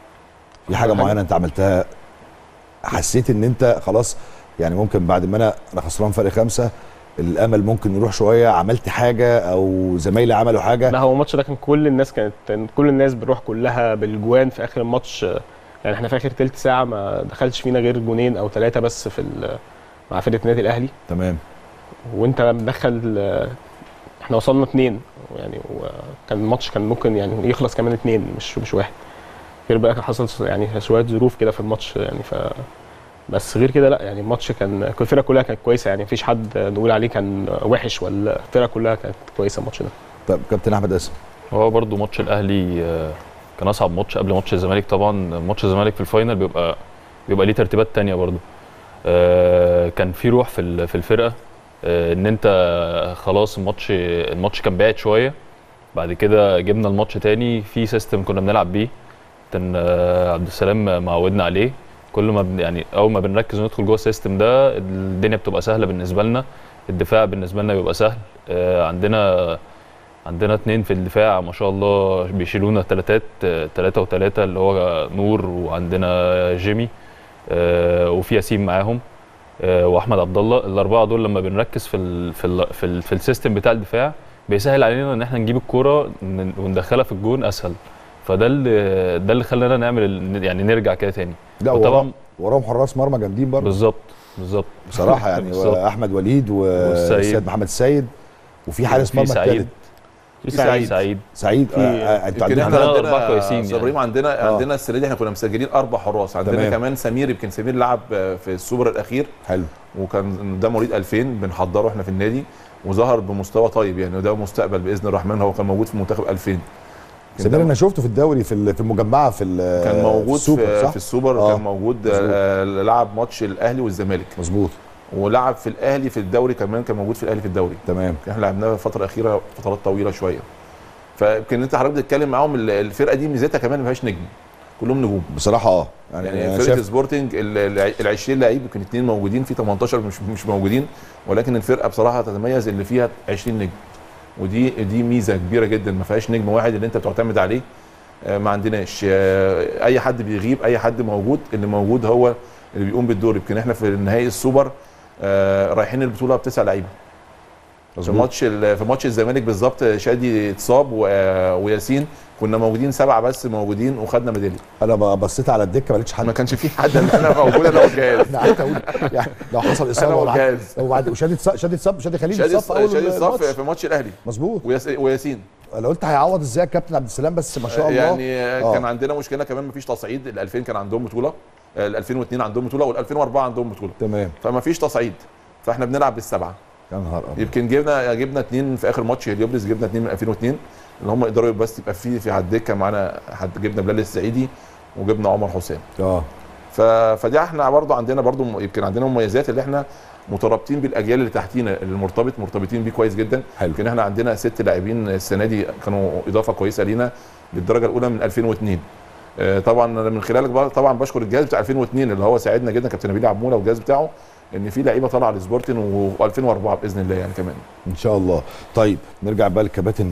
في حاجه حاجة؟ معينه انت عملتها حسيت ان انت خلاص يعني ممكن بعد ما انا انا خسران فرق خمسه الامل ممكن يروح شويه عملت حاجه او زمايلي عملوا حاجه لا هو الماتش ده كان كل الناس كانت كان كل الناس بتروح كلها بالجوان في اخر الماتش آه، يعني احنا في اخر تلت ساعه ما دخلش فينا غير جونين او ثلاثه بس في ال- مع فرقه النادي الاهلي تمام وانت مدخل آه، احنا وصلنا اتنين يعني وكان الماتش كان ممكن يعني يخلص كمان اتنين مش مش واحد غير بقى كان حصل يعني شويه ظروف كده في الماتش يعني ف بس غير كده لا يعني الماتش كان كل الفرقه كلها كانت كويسه يعني مفيش حد نقول عليه كان وحش ولا الفرقه كلها كانت كويسه الماتش ده طب كابتن احمد اسم هو برضو ماتش الاهلي آه، كان اصعب ماتش قبل ماتش الزمالك طبعا ماتش الزمالك في الفاينل بيبقى بيبقى ليه ترتيبات تانية برضو آه، كان في روح في ال- في الفرقه آه، ان انت خلاص الماتش الماتش كان بعد شويه بعد كده جبنا الماتش تاني في سيستم كنا بنلعب بيه كان آه، عبد السلام معودنا عليه كل ما بن يعني اول ما بنركز وندخل جوه السيستم ده الدنيا بتبقى سهله بالنسبه لنا الدفاع بالنسبه لنا بيبقى سهل آه، عندنا عندنا اتنين في الدفاع ما شاء الله بيشيلونا تلاتات آه، تلاتة وتلاتة اللي هو نور وعندنا جيمي آه، وفي ياسين معاهم آه، واحمد عبد الله الاربعه دول لما بنركز في ال في ال في, ال في السيستم بتاع الدفاع بيسهل علينا ان احنا نجيب الكوره ن- وندخلها في الجون اسهل فده اللي ده اللي خلانا نعمل ال- يعني نرجع كده تاني لا وطبعا وراهم وراهم حراس مرمى جامدين برضه بالظبط بالظبط بصراحه يعني بالظبط. احمد وليد والسيد. والسيد محمد السيد وفي حارس وفي مرمى سعيد. الثالث في سعيد. سعيد سعيد في آه، انتوا يمكن عندنا احنا عندنا أربعة عندنا كويسين أستاذ يعني. ابراهيم عندنا آه. عندنا السنه دي احنا كنا مسجلين اربع حراس عندنا تمام. كمان سمير يمكن سمير لعب آه، في السوبر الاخير حلو وكان ده مواليد 2000 بنحضره احنا في النادي وظهر بمستوى طيب يعني وده مستقبل باذن الرحمن هو كان موجود في منتخب 2000 سمير انا شفته في الدوري في ال- في المجمعه في ال- كان موجود السوبر في, صح؟ في السوبر آه. كان موجود مظبوط. آه، لعب ماتش الاهلي والزمالك مظبوط ولعب في الاهلي في الدوري كمان كان موجود في الاهلي في الدوري تمام احنا لعبناه الفتره الاخيره فترات طويله شويه فيمكن انت حضرتك بتتكلم معاهم ال- الفرقه دي ميزتها كمان ما فيهاش نجم كلهم نجوم بصراحه اه يعني, يعني أنا فرقه شايف سبورتنج ال 20 لعيب يمكن اثنين موجودين في 18 مش مش موجودين ولكن الفرقه بصراحه تتميز اللي فيها 20 نجم ودي دي ميزه كبيره جدا ما فيهاش نجم واحد اللي انت بتعتمد عليه آه، ما عندناش آه، اي حد بيغيب اي حد موجود اللي موجود هو اللي بيقوم بالدور يمكن احنا في نهائي السوبر آه، رايحين البطوله بتسع لعيبه في مظبوط. ماتش ال- في ماتش الزمالك بالظبط شادي اتصاب و- وياسين كنا موجودين سبعه بس موجودين وخدنا ميداليه انا ب- بصيت على الدكه ما لقيتش حد ما كانش في حد انا موجود انا والجهاز انا قعدت اقول يعني لو حصل اصابه أنا ولا حاجة. والجهاز. وبعد وشادي اتصاب شادي اتصاب شادي خليل شادي اتصاب في اول شادي اتصاب الماتش. في ماتش الاهلي مظبوط وياس- وياسين انا قلت هيعوض ازاي يا كابتن عبد السلام بس ما شاء الله يعني آه. كان عندنا مشكله كمان ما فيش تصعيد ال 2000 كان عندهم بطوله ال 2002 عندهم بطوله وال 2004 عندهم بطوله تمام فما فيش تصعيد فاحنا بنلعب بالسبعه يا نهار ابيض يمكن جبنا جبنا اثنين في اخر ماتش هليوبلس جبنا اثنين من 2002 اللي هم يقدروا بس يبقى في في على الدكه معانا حد جبنا بلال السعيدي وجبنا عمر حسام اه ف... فدي احنا برضو عندنا برضو م- يمكن عندنا مميزات اللي احنا مترابطين بالاجيال اللي تحتينا المرتبط مرتبطين بيه كويس جدا حلو. يمكن احنا عندنا ست لاعبين السنه دي كانوا اضافه كويسه لينا للدرجه الاولى من 2002 آه، طبعا أنا من خلالك بقى طبعا بشكر الجهاز بتاع 2002 اللي هو ساعدنا جدا كابتن نبيل عبد والجهاز بتاعه ان في لعيبه طالعه لسبورتن و2004 باذن الله يعني كمان ان شاء الله طيب نرجع بقى للكباتن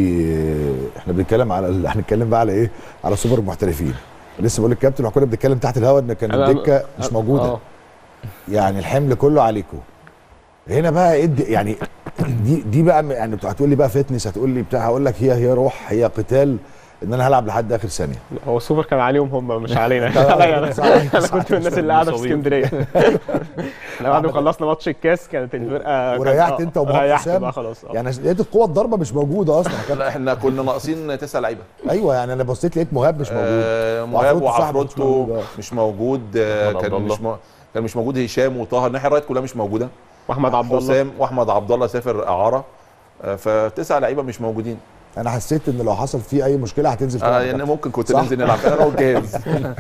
في احنا بنتكلم على ال- احنا بنتكلم بقى على ايه على سوبر المحترفين لسه بقول للكابتن وكنا بنتكلم تحت الهواء ان كان أنا- الدكه مش أنا- موجوده آه. يعني الحمل كله عليكم هنا بقى ايه الد- يعني دي دي بقى م- يعني هتقول لي بقى فتنس هتقول لي بتاع هقول لك هي هي روح هي قتال ان انا هلعب لحد اخر ثانيه هو السوبر كان عليهم هم مش علينا لا، لا، عليا انا صح، انا صح. كنت من الناس اللي قاعده في مصابين. اسكندريه احنا بعد ما خلصنا ماتش الكاس كانت الفرقه وريحت كانت- انت آه، ومحمد ريحت حسام بقى خلاص آه. يعني لقيت القوه الضربه مش موجوده اصلا يا كابتن. لا احنا كنا ناقصين تسع لعيبه ايوه يعني انا بصيت لقيت مهاب مش موجود آه، مهاب وعفروتو صاحبه مش وعفروتو موجود، آه. مش موجود آه، أحمد كان عبد الله. مش مو... كان مش موجود هشام وطه الناحيه الرايت كلها مش موجوده واحمد عبد الله حسام واحمد عبد الله سافر اعاره آه، فتسع لعيبه مش موجودين انا حسيت ان لو حصل فيه اي مشكله هتنزل تلعب آه يا يعني كابتن. ممكن كنت صح؟ ننزل نلعب انا والجهاز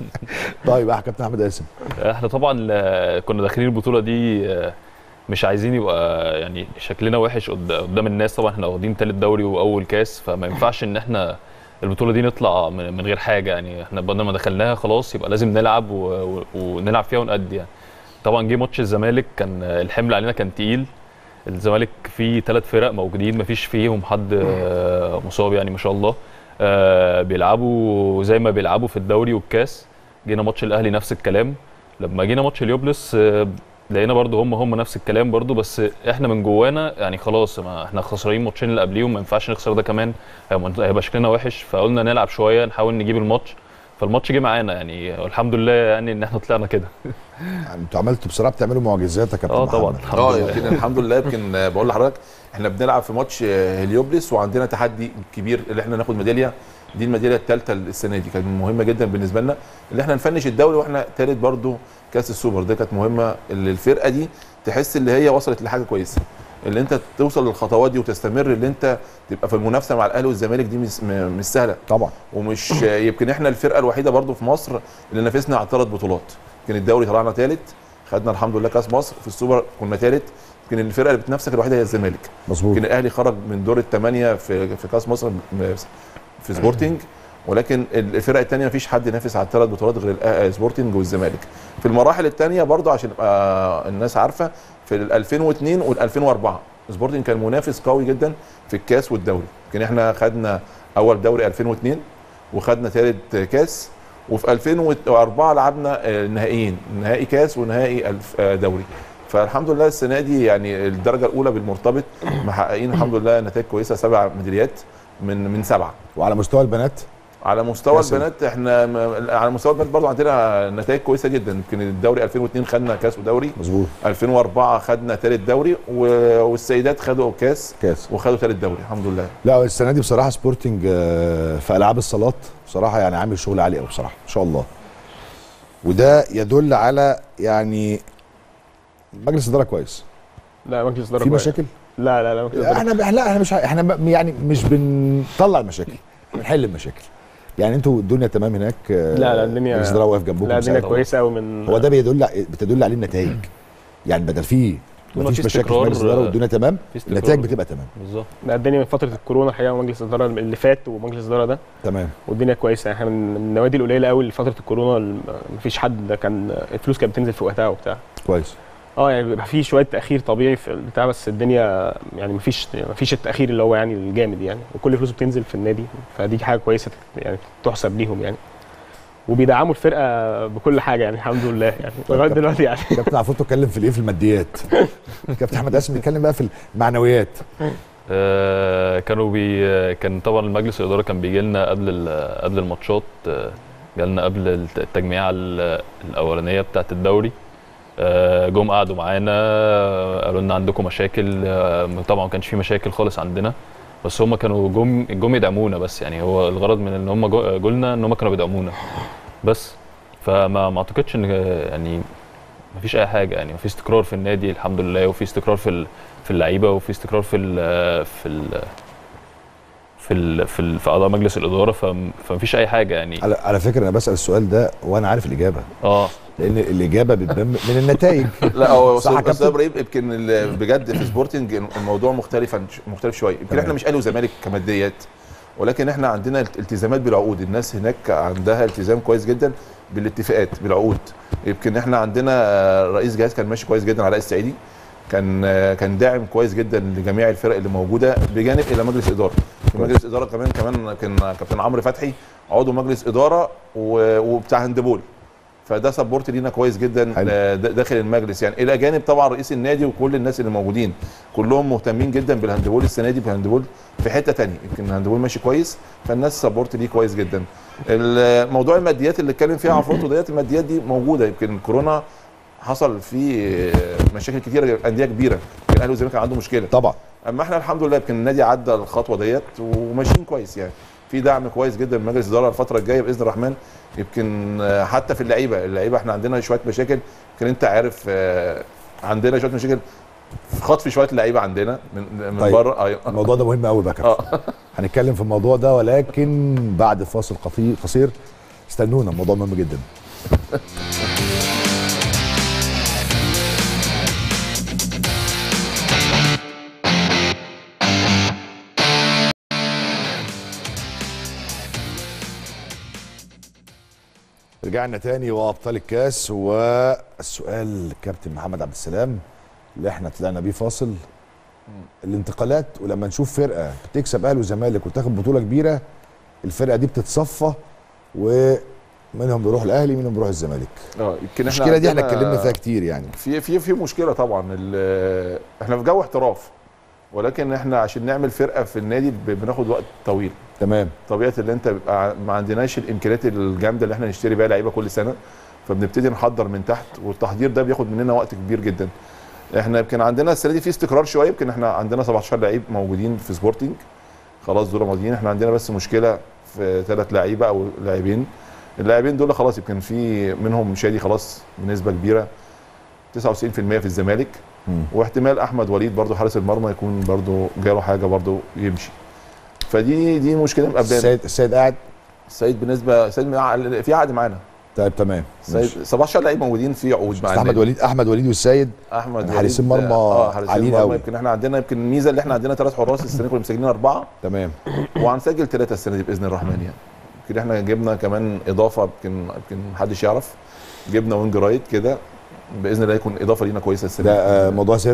طيب يا كابتن احمد قاسم احنا طبعا آه، كنا داخلين البطوله دي آه، مش عايزين يبقى يعني شكلنا وحش قد- قدام الناس طبعا احنا واخدين تالت دوري واول كاس فما ينفعش ان احنا البطوله دي نطلع من من غير حاجه يعني احنا بدل ما دخلناها خلاص يبقى لازم نلعب و... و... ونلعب فيها ونأدي يعني طبعا جه ماتش الزمالك كان آه، الحمل علينا كان تقيل الزمالك فيه ثلاث فرق موجودين مفيش فيهم حد آه، مصاب يعني ما شاء الله آه، بيلعبوا زي ما بيلعبوا في الدوري والكاس جينا ماتش الاهلي نفس الكلام لما جينا ماتش اليوبلس آه، لقينا برضو هم هم نفس الكلام برضو بس احنا من جوانا يعني خلاص ما احنا خسرانين ماتشين اللي قبليهم ما ينفعش نخسر ده كمان هيبقى هيبقى شكلنا وحش فقلنا نلعب شويه نحاول نجيب الماتش فالماتش جه معانا يعني والحمد لله يعني ان احنا طلعنا كده يعني انتوا عملتوا بصراحه بتعملوا معجزات يا كابتن اه طبعا محمد. الحمد اه لله يمكن الحمد لله يمكن آه، بقول لحضرتك احنا بنلعب في ماتش آه، هليوبلس وعندنا تحدي كبير اللي احنا ناخد ميداليه دي الميداليه الثالثه السنه دي كانت مهمه جدا بالنسبه لنا اللي احنا نفنش الدوري واحنا ثالث برضو كاس السوبر ده كانت مهمه اللي الفرقه دي تحس اللي هي وصلت لحاجه كويسه اللي انت توصل للخطوات دي وتستمر اللي انت تبقى في المنافسه مع الاهلي والزمالك دي مش, م- مش سهله طبعا ومش يمكن احنا الفرقه الوحيده برضو في مصر اللي نافسنا على ثلاث بطولات يمكن الدوري طلعنا ثالث خدنا الحمد لله كاس مصر في السوبر كنا ثالث يمكن الفرقه اللي بتنافسك الوحيده هي الزمالك مظبوط يمكن الاهلي خرج من دور الثمانيه في في كاس مصر م- في سبورتنج ولكن الفرق الثانيه مفيش حد ينافس على الثلاث بطولات غير الأ- سبورتنج والزمالك في المراحل الثانيه برضو عشان يبقى الناس عارفه في ال 2002 وال 2004 سبورتنج كان منافس قوي جدا في الكاس والدوري يمكن احنا خدنا اول دوري 2002 وخدنا ثالث كاس وفي 2004 لعبنا آه، نهائيين نهائي كاس ونهائي الف- آه، دوري فالحمد لله السنه دي يعني الدرجه الاولى بالمرتبط محققين الحمد لله نتائج كويسه سبع ميداليات من من سبعه وعلى مستوى البنات على مستوى كاس ال- البنات احنا م- على مستوى البنات برضو عندنا نتائج كويسه جدا يمكن الدوري 2002 خدنا كاس ودوري مظبوط 2004 خدنا ثالث دوري و- والسيدات خدوا كاس كاس وخدوا ثالث دوري الحمد لله لا السنه دي بصراحه سبورتنج آه، في العاب الصالات بصراحه يعني عامل شغل عالي قوي بصراحه ما شاء الله وده يدل على يعني مجلس اداره كويس لا مجلس اداره في كويس. مشاكل لا لا لا مجلس إدارة احنا لا احنا مش احنا ب- يعني مش بنطلع المشاكل بنحل المشاكل يعني انتوا الدنيا تمام هناك آه، لا لا الدنيا مجلس الاداره واقف جنبكم لا الدنيا بيساعدكم. كويسه قوي من هو ده بيدل بتدل عليه النتائج يعني بدل فيه طول ما مفيش في مشاكل في استقرار، مجلس الاداره آه، والدنيا تمام في استقرار. النتائج بتبقى تمام بالظبط لا الدنيا من فتره الكورونا الحقيقه ومجلس الاداره اللي فات ومجلس الاداره ده تمام والدنيا كويسه احنا من من النوادي القليله قوي اللي فتره الكورونا اللي مفيش حد كان الفلوس كانت بتنزل في وقتها وبتاع كويس اه يعني بيبقى في شويه تاخير طبيعي في البتاع بس الدنيا يعني مفيش مفيش التاخير اللي هو يعني الجامد يعني وكل فلوس بتنزل في النادي فدي حاجه كويسه يعني تحسب ليهم يعني وبيدعموا الفرقه بكل حاجه يعني الحمد لله يعني لغايه دلوقتي يعني كابتن عفروتو اتكلم في الايه في الماديات كابتن احمد قاسم بيتكلم بقى في المعنويات آه، كانوا بي كان طبعا المجلس الاداره كان بيجي لنا قبل ال- قبل الماتشات آه، جالنا قبل الت- التجميعه ال- الاولانيه بتاعه الدوري آه، جم قعدوا معانا آه، قالوا لنا عندكم مشاكل آه، طبعا ما كانش في مشاكل خالص عندنا بس هم كانوا جم جم يدعمونا بس يعني هو الغرض من ان هم جو- جولنا ان هم كانوا بيدعمونا بس فما ما اعتقدش ان يعني ما فيش اي حاجه يعني ما في استقرار في النادي الحمد لله وفي استقرار في ال- في اللعيبه وفي استقرار في ال في ال في ال في, ال في اعضاء مجلس الاداره فم- فمفيش اي حاجه يعني على, على فكره انا بسال السؤال ده وانا عارف الاجابه اه لان الاجابه بتبان من النتائج لا هو صح يا استاذ كابتن ابراهيم يمكن ال- بجد في سبورتنج الموضوع مختلف عن مختلف شويه يمكن تمام. احنا مش اهلي وزمالك كماديات ولكن احنا عندنا التزامات بالعقود الناس هناك عندها التزام كويس جدا بالاتفاقات بالعقود يمكن احنا عندنا رئيس جهاز كان ماشي كويس جدا علاء السعيدي كان كان داعم كويس جدا لجميع الفرق اللي موجوده بجانب الى مجلس اداره في مجلس اداره كمان كمان كان كابتن عمرو فتحي عضو مجلس اداره و- وبتاع هاندبول فده سبورت لينا كويس جدا آه، د- داخل المجلس يعني الى جانب طبعا رئيس النادي وكل الناس اللي موجودين كلهم مهتمين جدا بالهاندبول السنه دي بالهاندبول في حته تانية يمكن الهاندبول ماشي كويس فالناس سبورت ليه كويس جدا الموضوع الماديات اللي اتكلم فيها عفروتو ديت الماديات دي موجوده يمكن كورونا حصل فيه مشاكل كتيره انديه كبيره يمكن الاهلي والزمالك كان عنده مشكله طبعا اما احنا الحمد لله يمكن النادي عدى الخطوه ديت وماشيين كويس يعني في دعم كويس جدا من مجلس الاداره الفتره الجايه باذن الرحمن يمكن آه، حتى في اللعيبه اللعيبه احنا عندنا شويه مشاكل يمكن انت عارف آه، عندنا شويه مشاكل في خطف شويه لعيبه عندنا من من طيب بره أيوة. الموضوع ده مهم قوي بقى يا كابتن هنتكلم في الموضوع ده ولكن بعد فاصل قصير قصير استنونا الموضوع مهم جدا رجعنا تاني وابطال الكاس والسؤال الكابتن محمد عبد السلام اللي احنا طلعنا بيه فاصل الانتقالات ولما نشوف فرقه بتكسب اهلي وزمالك وتاخد بطوله كبيره الفرقه دي بتتصفى ومنهم بيروح الاهلي منهم بيروح الزمالك اه يمكن احنا المشكله دي احنا عندنا- اتكلمنا فيها كتير يعني في في في مشكله طبعا ال- احنا في جو احتراف ولكن احنا عشان نعمل فرقه في النادي ب- بناخد وقت طويل تمام طبيعه اللي انت بيبقى ما عندناش الامكانيات الجامده اللي احنا نشتري بيها لعيبه كل سنه فبنبتدي نحضر من تحت والتحضير ده بياخد مننا وقت كبير جدا احنا يمكن عندنا السنه دي في استقرار شويه يمكن احنا عندنا 17 لعيب موجودين في سبورتنج خلاص دول ماضيين احنا عندنا بس مشكله في ثلاث لعيبه او لاعبين اللاعبين دول خلاص يمكن في منهم شادي خلاص بنسبه كبيره 99% في الزمالك واحتمال احمد وليد برضو حارس المرمى يكون برضو جاله حاجه برضو يمشي فدي دي مشكله مقابلانا السيد السيد قاعد السيد بالنسبه السيد مع- في عقد معانا طيب تمام السيد 17 لعيب موجودين في عقود بس معانا احمد وليد احمد وليد والسيد احمد حارسين وليد، مرمى اه حارسين عاليين مرمى قوي يمكن احنا عندنا يمكن الميزه اللي احنا عندنا ثلاث حراس السنه دي كنا مسجلين اربعه تمام وهنسجل ثلاثه السنه دي باذن الرحمن يعني يمكن احنا جبنا كمان اضافه يمكن يمكن محدش يعرف جبنا وينج رايت كده باذن الله يكون اضافه لينا كويسه السنه ده دي. آه، موضوع سري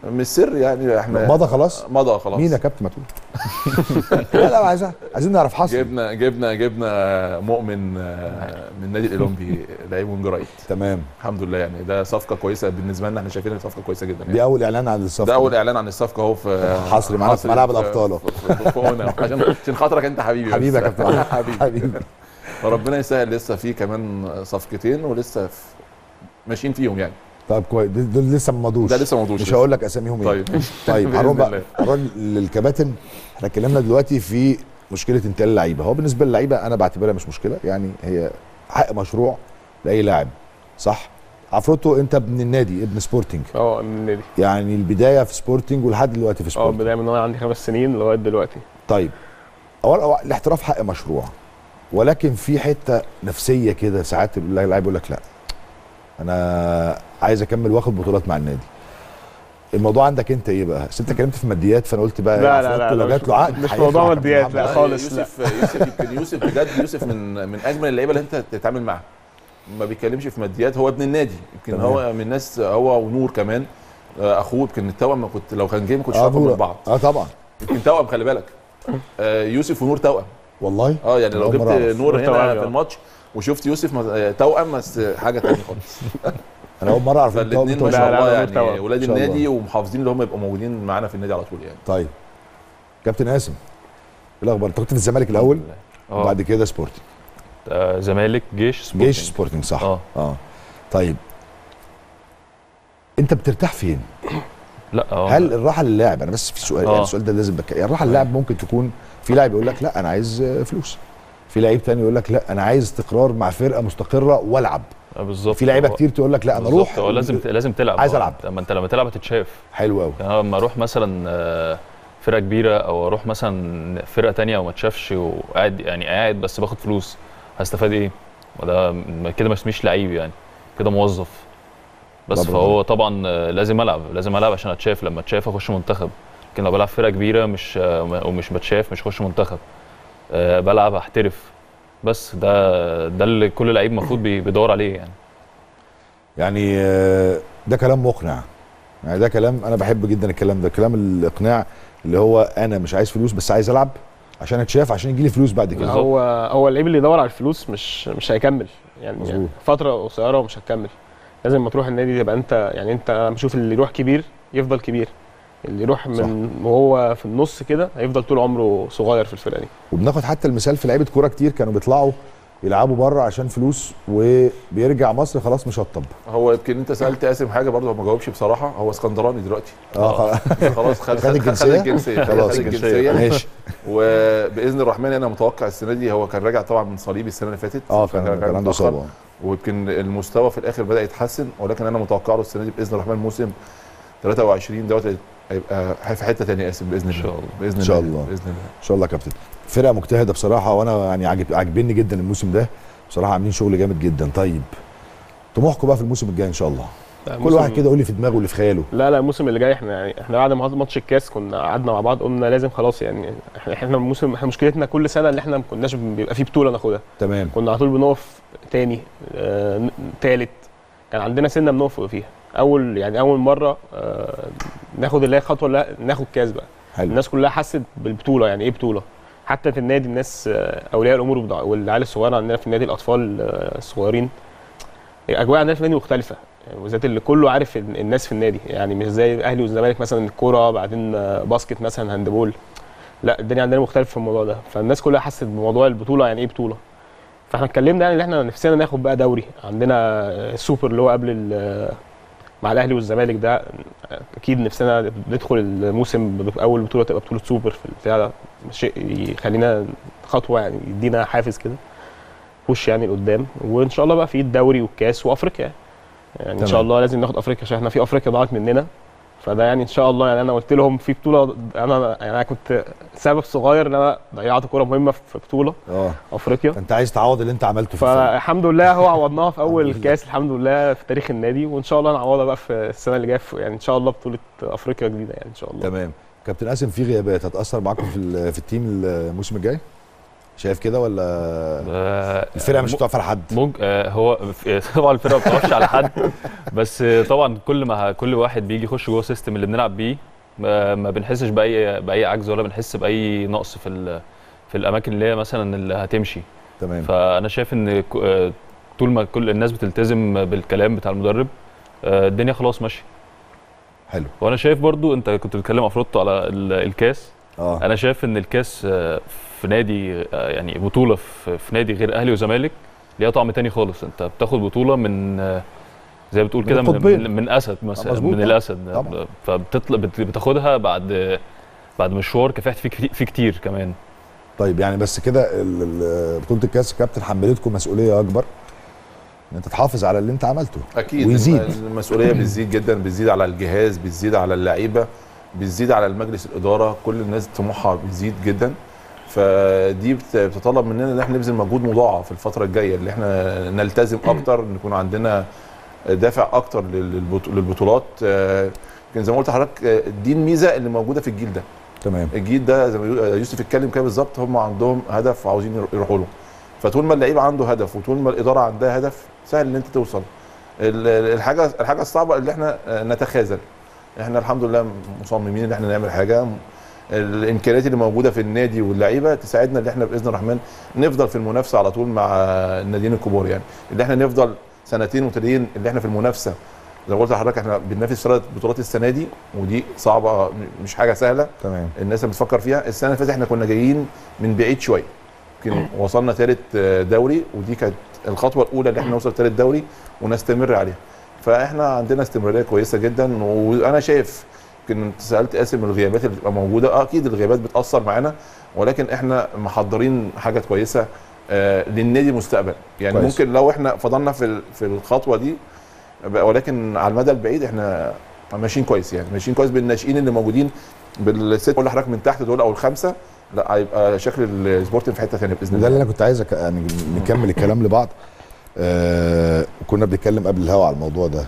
مش سر يعني احنا مضى خلاص مضى خلاص مين يا كابتن ما تقول لا لا عايز عايزين نعرف حصل جبنا جبنا جبنا مؤمن آه، من النادي الاولمبي لعيب وينج رايت تمام الحمد لله يعني ده صفقه كويسه بالنسبه لنا احنا شايفينها صفقه كويسه جدا يعني. دي اول اعلان عن الصفقه ده اول اعلان عن الصفقه اهو في حصري معانا في ملعب الابطال أهو. في- في- في هنا عشان عشان خاطرك انت حبيبي بس. حبيبي يا كابتن حبيبي حبيبي فربنا يسهل لسه في كمان صفقتين ولسه في ماشيين فيهم يعني طيب كويس دول دول لسه ما مضوش ده لسه ما مضوش مش لسه. هقول لك اساميهم ايه طيب. طيب بإذن هنروح بقى الله. هنروح للكباتن احنا اتكلمنا دلوقتي في مشكله انتقال اللعيبه هو بالنسبه للعيبه انا بعتبرها مش مشكله يعني هي حق مشروع لاي لاعب صح عفروتو انت ابن النادي ابن سبورتنج اه من النادي يعني البدايه في سبورتنج ولحد دلوقتي في اه سبورتنج بدايه من وانا عندي خمس سنين لغايه دلوقتي طيب أولا هو الاحتراف حق مشروع ولكن في حته نفسيه كده ساعات اللاعب يقول لك لا انا عايز اكمل واخد بطولات مع النادي الموضوع عندك انت ايه بقى؟ أصل انت اتكلمت في ماديات فانا قلت بقى لا، لا، عفروتو لا، لو لا، جات له عقد مش هيخلع موضوع كابتن ماديات، محمد. لا خالص. يوسف يوسف يمكن يوسف بجد يوسف من من اجمل اللعيبه اللي انت تتعامل معاها ما بيتكلمش في ماديات هو ابن النادي يمكن تمام. هو من الناس هو ونور كمان آه، اخوه يمكن التوأم ما كنت لو كان جاي ما كنتش اه هاخد من نور بعض اه طبعا يمكن توأم خلي بالك آه، يوسف ونور توأم والله اه يعني لو أول جبت مرة أعرف. نور نور توأم، هنا آه. في الماتش وشفت يوسف ما- آه، توأم بس حاجه ثانيه خالص انا اول مره اعرف إن التوأم فالاثنين ما بتوع- شاء لا، الله لا، يعني نور توأم. ولاد إن شاء الله. النادي ومحافظين اللي هم يبقوا موجودين معانا في النادي على طول يعني طيب كابتن قاسم ايه الاخبار؟ انت كنت في الزمالك الاول اه وبعد كده سبورتنج آه، زمالك جيش سبورتنج. جيش سبورتنج صح اه اه طيب انت بترتاح فين؟ لا اه هل الراحه للاعب انا بس في سؤال آه. يعني السؤال ده لازم بك يعني الراحه للاعب ممكن تكون في لاعب يقول لك لا انا عايز آه، فلوس في لعيب تاني يقول لك لا انا عايز استقرار مع فرقه مستقره والعب آه، بالظبط في لعيبه هو- كتير تقول لك لا انا بالظبط، اروح هو لازم لازم تلعب عايز آه. ألعب. لما انت لما تلعب هتتشاف حلو قوي يعني أنا لما اروح مثلا آه، فرقه كبيره او اروح مثلا فرقه تانية وما اتشافش وقاعد يعني قاعد بس باخد فلوس هستفاد ايه؟ وده م- كده ما اسميش لعيب يعني كده موظف بس لا، برافو. فهو طبعا آه، لازم العب لازم العب عشان اتشاف لما اتشاف اخش منتخب لكن لو بلعب فرقه كبيره مش آه، ومش بتشاف مش هخش منتخب آه، بلعب احترف بس ده ده اللي كل لعيب المفروض بي- بيدور عليه يعني يعني آه، ده كلام مقنع يعني ده كلام انا بحب جدا الكلام ده كلام الاقناع اللي هو انا مش عايز فلوس بس عايز العب عشان اتشاف عشان يجي لي فلوس بعد كده هو هو اللعيب اللي يدور على الفلوس مش مش هيكمل يعني, مظبوط. يعني فتره قصيره ومش هتكمل لازم ما تروح النادي تبقى انت يعني انت أنا بشوف اللي يروح كبير يفضل كبير اللي يروح من وهو في النص كده هيفضل طول عمره صغير في الفرقه دي وبناخد حتى المثال في لعيبه كوره كتير كانوا بيطلعوا يلعبوا بره عشان فلوس وبيرجع مصر خلاص مشطب هو يمكن انت سالت قاسم حاجه برضه هو ما جاوبش بصراحه هو اسكندراني دلوقتي اه خلاص خلاص خد خد الجنسية؟ خد الجنسيه خلاص خد الجنسيه ماشي. وباذن الرحمن انا متوقع السنه دي هو كان راجع طبعا من صليبي السنه اللي فاتت اه كان كان عنده متأخر. اصابه ويمكن المستوى في الاخر بدا يتحسن ولكن انا متوقع له السنه دي باذن الرحمن موسم 23 دوت هيبقى في حته ثانيه قاسم باذن الله شاء الله. باذن ان شاء الله الله باذن الله ان شاء الله يا كابتن فرقه مجتهده بصراحه وانا يعني عاجب عاجبني جدا الموسم ده بصراحه عاملين شغل جامد جدا طيب طموحكم بقى في الموسم الجاي ان شاء الله لا، كل الموسم- واحد كده يقول لي في دماغه واللي في خياله لا لا الموسم اللي جاي احنا يعني احنا بعد ما ماتش الكاس كنا قعدنا مع بعض قلنا لازم خلاص يعني احنا احنا الموسم احنا مشكلتنا كل سنه اللي احنا ما كناش بيبقى فيه بطوله ناخدها تمام كنا على طول بنقف تاني آه ن- تالت كان عندنا سنه بنقف فيها اول يعني اول مره آه ناخد اللي هي خطوه لا ناخد كاس بقى حلو الناس كلها حست بالبطوله يعني ايه بطوله حتى في النادي الناس آه، اولياء الامور وبضع- والعيال الصغيره عندنا في النادي الاطفال آه، الصغيرين الاجواء عندنا في النادي مختلفه يعني وذات اللي كله عارف ال- الناس في النادي يعني مش زي الاهلي والزمالك مثلا الكوره بعدين آه، باسكت مثلا هاندبول لا الدنيا عندنا مختلفه في الموضوع ده فالناس كلها حست بموضوع البطوله يعني ايه بطوله فاحنا اتكلمنا يعني ان احنا نفسنا ناخد بقى دوري عندنا آه، السوبر اللي هو قبل ال- مع الاهلي والزمالك ده آه، اكيد نفسنا ندخل الموسم باول بطوله تبقى بطوله سوبر في البتاع ده شيء يخلينا خطوه يعني يدينا حافز كده بوش يعني لقدام وان شاء الله بقى في الدوري والكاس وافريقيا يعني ان تمام. شاء الله لازم ناخد افريقيا عشان احنا في افريقيا ضاعت مننا فده يعني ان شاء الله يعني انا قلت لهم في بطوله انا يعني انا كنت سبب صغير ان انا ضيعت كوره مهمه في بطوله اه افريقيا انت عايز تعوض اللي انت عملته في الفريق. فالحمد لله هو عوضناها في اول كاس الحمد لله في تاريخ النادي وان شاء الله نعوضها بقى في السنه اللي جايه في- يعني ان شاء الله بطوله افريقيا جديده يعني ان شاء الله تمام كابتن قاسم في غيابات هتاثر معاكم في ال- في التيم الموسم الجاي شايف كده ولا الفرقه مش بتقف على حد ممكن آه، هو ف- طبعا الفرقه ما بتقفش على حد بس آه، طبعا كل ما كل واحد بيجي يخش جوه السيستم اللي بنلعب بيه ما ما بنحسش باي باي عجز ولا بنحس باي نقص في ال- في الاماكن اللي هي مثلا اللي هتمشي تمام فانا شايف ان ك- آه، طول ما كل الناس بتلتزم بالكلام بتاع المدرب آه، الدنيا خلاص ماشيه حلو وانا شايف برضو انت كنت بتتكلم افروتو على ال- الكاس اه انا شايف ان الكاس آه، في نادي آه، يعني بطوله في في نادي غير اهلي وزمالك ليها طعم تاني خالص انت بتاخد بطوله من آه، زي ما بتقول من كده من, القطبين. من, من اسد مثلا مظبوط من طبعا. الاسد طبعا. فبتطلع بت- بتاخدها بعد بعد مشوار كفحت فيه كتير- فيه كتير كمان طيب يعني بس كده ال- ال- بطوله الكاس كابتن حملتكم مسؤوليه اكبر ان انت تحافظ على اللي انت عملته اكيد ويزيد المسؤوليه بتزيد جدا بتزيد على الجهاز بتزيد على اللعيبه بتزيد على المجلس الاداره كل الناس طموحها بتزيد جدا فدي بت- بتطلب مننا ان احنا نبذل مجهود مضاعف الفتره الجايه اللي احنا نلتزم اكتر نكون عندنا دافع اكتر للبط- للبطولات آه، يمكن زي ما قلت لحضرتك آه، دي الميزه اللي موجوده في الجيل ده تمام الجيل ده زي ما يو- يوسف اتكلم كده بالظبط هم عندهم هدف وعاوزين يرو- يروحوا له فطول ما اللعيب عنده هدف وطول ما الاداره عندها هدف سهل ان انت توصل ال- ال- الحاجه الحاجه الصعبه اللي احنا آه، نتخاذل احنا الحمد لله مصممين ان احنا نعمل حاجه الامكانيات اللي موجوده في النادي واللعيبه تساعدنا ان احنا باذن الرحمن نفضل في المنافسه على طول مع الناديين الكبار يعني اللي احنا نفضل سنتين متتاليين اللي احنا في المنافسه زي ما قلت لحضرتك احنا بننافس ثلاث بطولات السنه دي ودي صعبه م- مش حاجه سهله تمام الناس اللي بتفكر فيها السنه اللي فاتت احنا كنا جايين من بعيد شويه يمكن وصلنا ثالث دوري ودي كانت الخطوه الاولى اللي احنا نوصل ثالث دوري ونستمر عليها فاحنا عندنا استمراريه كويسه جدا وانا شايف يمكن انت سالت قاسم الغيابات اللي بتبقى موجوده اه اكيد الغيابات بتاثر معانا ولكن احنا محضرين حاجه كويسه آه للنادي مستقبل يعني كويس. ممكن لو احنا فضلنا في ال- في الخطوه دي بقى- ولكن على المدى البعيد احنا ماشيين كويس يعني ماشيين كويس بالناشئين اللي موجودين بالست كل حضرتك من تحت دول او الخمسه لا هيبقى شكل السبورتنج في حته ثانيه باذن وده الله اللي انا كنت عايز أك- يعني نكمل الكلام لبعض آه كنا بنتكلم قبل الهوا على الموضوع ده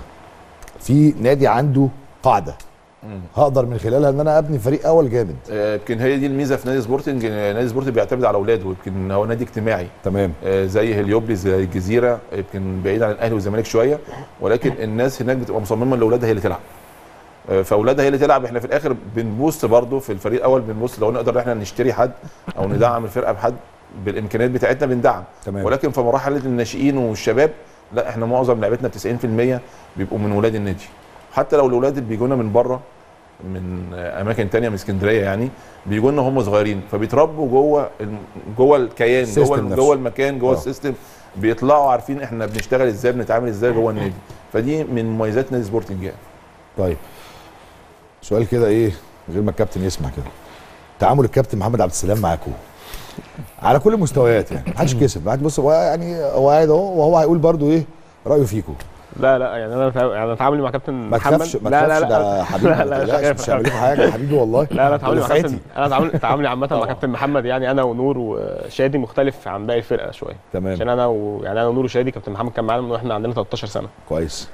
في نادي عنده قاعده مم. هقدر من خلالها ان انا ابني فريق اول جامد آه، يمكن هي دي الميزه في نادي سبورتنج آه، نادي سبورتنج بيعتمد على اولاده يمكن هو نادي اجتماعي تمام آه، زي هليوبلي زي الجزيره يمكن بعيد عن الاهلي والزمالك شويه ولكن الناس هناك بتبقى مصممه ان اولادها هي اللي تلعب آه، فاولادها هي اللي تلعب احنا في الاخر بنبوست برضه في الفريق الاول بنبوست لو نقدر احنا نشتري حد او ندعم الفرقه بحد بالامكانيات بتاعتنا بندعم تمام. ولكن في مراحل الناشئين والشباب لا احنا معظم لعيبتنا ب 90% بيبقوا من ولاد النادي حتى لو الاولاد اللي بيجوا لنا من بره من اماكن تانية من اسكندريه يعني بيجوا لنا هم صغيرين فبيتربوا جوه الم- جوه الكيان السيستم جوه نفسه. جوه المكان جوه آه. السيستم بيطلعوا عارفين احنا بنشتغل ازاي بنتعامل ازاي جوه النادي فدي من مميزات نادي سبورتنج يعني طيب سؤال كده ايه غير ما الكابتن يسمع كده تعامل الكابتن محمد عبد السلام معاكم على كل المستويات يعني محدش كسب محدش بص هو يعني هو قاعد اهو وهو هيقول برضو ايه رايه فيكم لا لا يعني انا بتع- يعني تعاملي مع كابتن ما محمد تخافش ما لا لا تخافش لا ده حبيبي لا ما لا تقلقش خايف. مش هعمل لكم حاجه حبيبي والله لا لا تعاملي مع دفعتي. كابتن انا تعاملي تعاملي عامه مع كابتن محمد يعني انا ونور وشادي مختلف عن باقي الفرقه شويه تمام عشان انا و... يعني انا ونور وشادي كابتن محمد كان معانا من واحنا عندنا 13 سنه كويس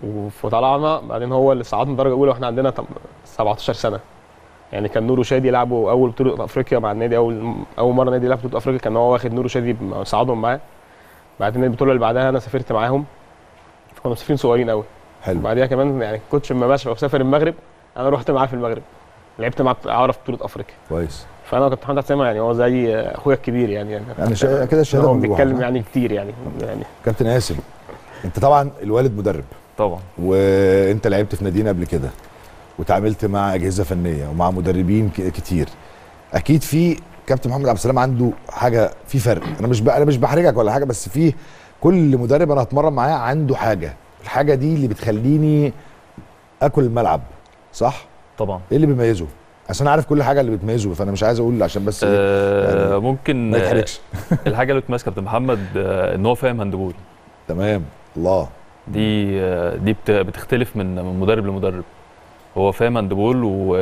وطلعنا بعدين هو اللي صعدنا درجه اولى واحنا عندنا تم- 17 سنه يعني كان نور وشادي يلعبوا اول بطوله افريقيا مع النادي اول اول مره نادي يلعب بطوله افريقيا كان هو واخد نور وشادي م- صعدهم معاه بعدين البطوله اللي بعدها انا سافرت معاهم فكنا مسافرين صغيرين قوي حلو بعديها كمان يعني الكوتش لما ماشي وسافر المغرب انا رحت معاه في المغرب لعبت معاه اعرف بطوله افريقيا كويس فانا كنت محمد عبد يعني هو زي اخويا الكبير يعني يعني يعني شا- كده الشهاده هو مجروحة. بيتكلم يعني كتير يعني يعني كابتن قاسم انت طبعا الوالد مدرب طبعا وانت لعبت في نادينا قبل كده وتعاملت مع اجهزه فنيه ومع مدربين ك- كتير اكيد في كابتن محمد عبد السلام عنده حاجه في فرق انا مش ب... انا مش بحرجك ولا حاجه بس في كل مدرب انا هتمرن معاه عنده حاجه الحاجه دي اللي بتخليني اكل الملعب صح طبعا ايه اللي بيميزه عشان انا عارف كل حاجه اللي بتميزه فانا مش عايز اقول عشان بس إيه، آه يعني ممكن ما يتحرجش الحاجه اللي بتميز كابتن محمد آه ان هو فاهم هاندبول تمام الله دي آه دي بت- بتختلف من من مدرب لمدرب هو فاهم هاندبول و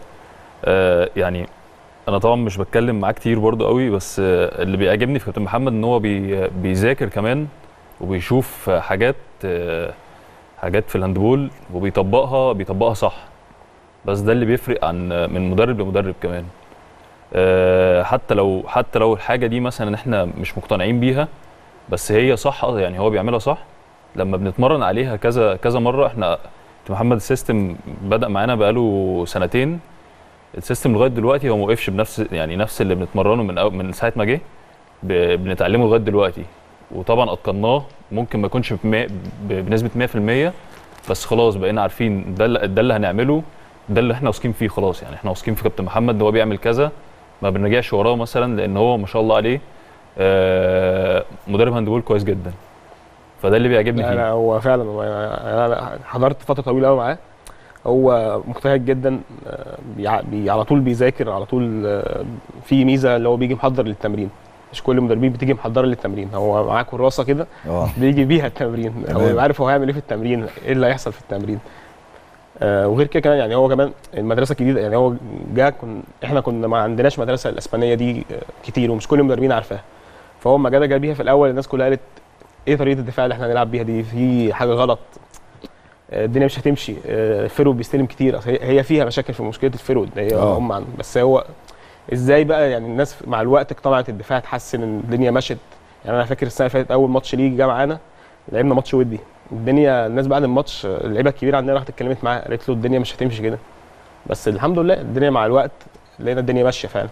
آه يعني انا طبعا مش بتكلم معاه كتير برضو قوي بس آه اللي بيعجبني في كابتن محمد ان هو بي بيذاكر كمان وبيشوف حاجات آه حاجات في الهاندبول وبيطبقها بيطبقها صح بس ده اللي بيفرق عن من مدرب لمدرب كمان آه، حتى لو حتى لو الحاجه دي مثلا احنا مش مقتنعين بيها بس هي صح يعني هو بيعملها صح لما بنتمرن عليها كذا كذا مره احنا محمد السيستم بدا معانا بقاله سنتين السيستم لغايه دلوقتي هو ما وقفش بنفس يعني نفس اللي بنتمرنه من أو- من ساعه ما جه ب- بنتعلمه لغايه دلوقتي وطبعا اتقناه ممكن ما يكونش بمية- ب- بنسبه 100% بس خلاص بقينا عارفين ده اللي- ده اللي هنعمله ده اللي احنا واثقين فيه خلاص يعني احنا واثقين في كابتن محمد ان هو بيعمل كذا ما بنرجعش وراه مثلا لان هو ما شاء الله عليه آه، مدرب هاندبول كويس جدا فده اللي بيعجبني لا فيه لا هو فعلا هو انا أنا حضرت فتره طويله قوي معاه هو مجتهد جدا آه، بيع- بي على طول بيذاكر على طول آه، في ميزه اللي هو بيجي محضر للتمرين مش كل المدربين بتيجي محضره للتمرين هو معاه كراسه كده اه بيجي بيها التمرين هو تمام. بيبقى عارف هو هيعمل ايه في التمرين ايه اللي هيحصل في التمرين آه وغير كده كمان يعني هو كمان المدرسه الجديده يعني هو جه كن احنا كنا ما عندناش مدرسه الاسبانيه دي آه، كتير ومش كل المدربين عارفاها فهو لما جه جه بيها في الاول الناس كلها قالت ايه طريقه الدفاع اللي احنا هنلعب بيها دي في حاجه غلط آه، الدنيا مش هتمشي آه، الفيرود بيستلم كتير أصل هي هي فيها مشاكل في مشكله الفيرود هي آه. هم عن بس هو ازاي بقى يعني الناس مع الوقت اقتنعت الدفاع اتحسن إن الدنيا مشت يعني انا فاكر السنه اللي فاتت اول ماتش ليه جه معانا لعبنا ماتش ودي الدنيا الناس بعد الماتش آه، اللعيبه الكبيره عندنا راحت اتكلمت معاه قالت له الدنيا مش هتمشي كده بس الحمد لله الدنيا مع الوقت لقينا الدنيا ماشيه فعلا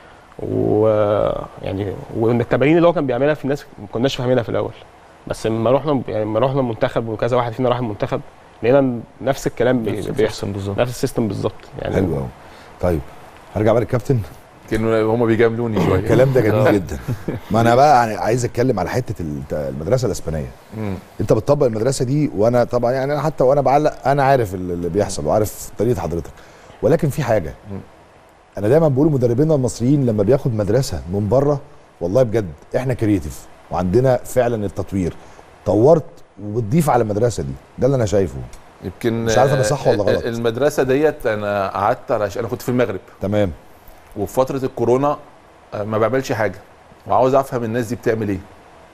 ويعني وان التمارين اللي هو كان بيعملها في الناس ما كناش فاهمينها في الاول بس لما رحنا يعني لما رحنا المنتخب وكذا واحد فينا راح المنتخب لقينا نفس الكلام بي- نفس بيحصل السيستم بالظبط نفس السيستم بالظبط يعني حلو قوي طيب هرجع بقى للكابتن كانوا هم بيجاملوني شويه الكلام ده جميل جدا ما انا بقى يعني عايز اتكلم على حته الت- المدرسه الاسبانيه مم. انت بتطبق المدرسه دي وانا طبعا يعني انا حتى وانا بعلق انا عارف اللي اللي بيحصل وعارف طريقه حضرتك ولكن في حاجه انا دايما بقول مدربينا المصريين لما بياخد مدرسه من بره والله بجد احنا كرييتيف وعندنا فعلا التطوير طورت وبتضيف على المدرسه دي ده اللي انا شايفه يمكن مش عارف انا صح ولا آه، غلط. المدرسه ديت انا قعدت على انا كنت في المغرب تمام وفي فتره الكورونا آه، ما بعملش حاجه وعاوز افهم الناس دي بتعمل ايه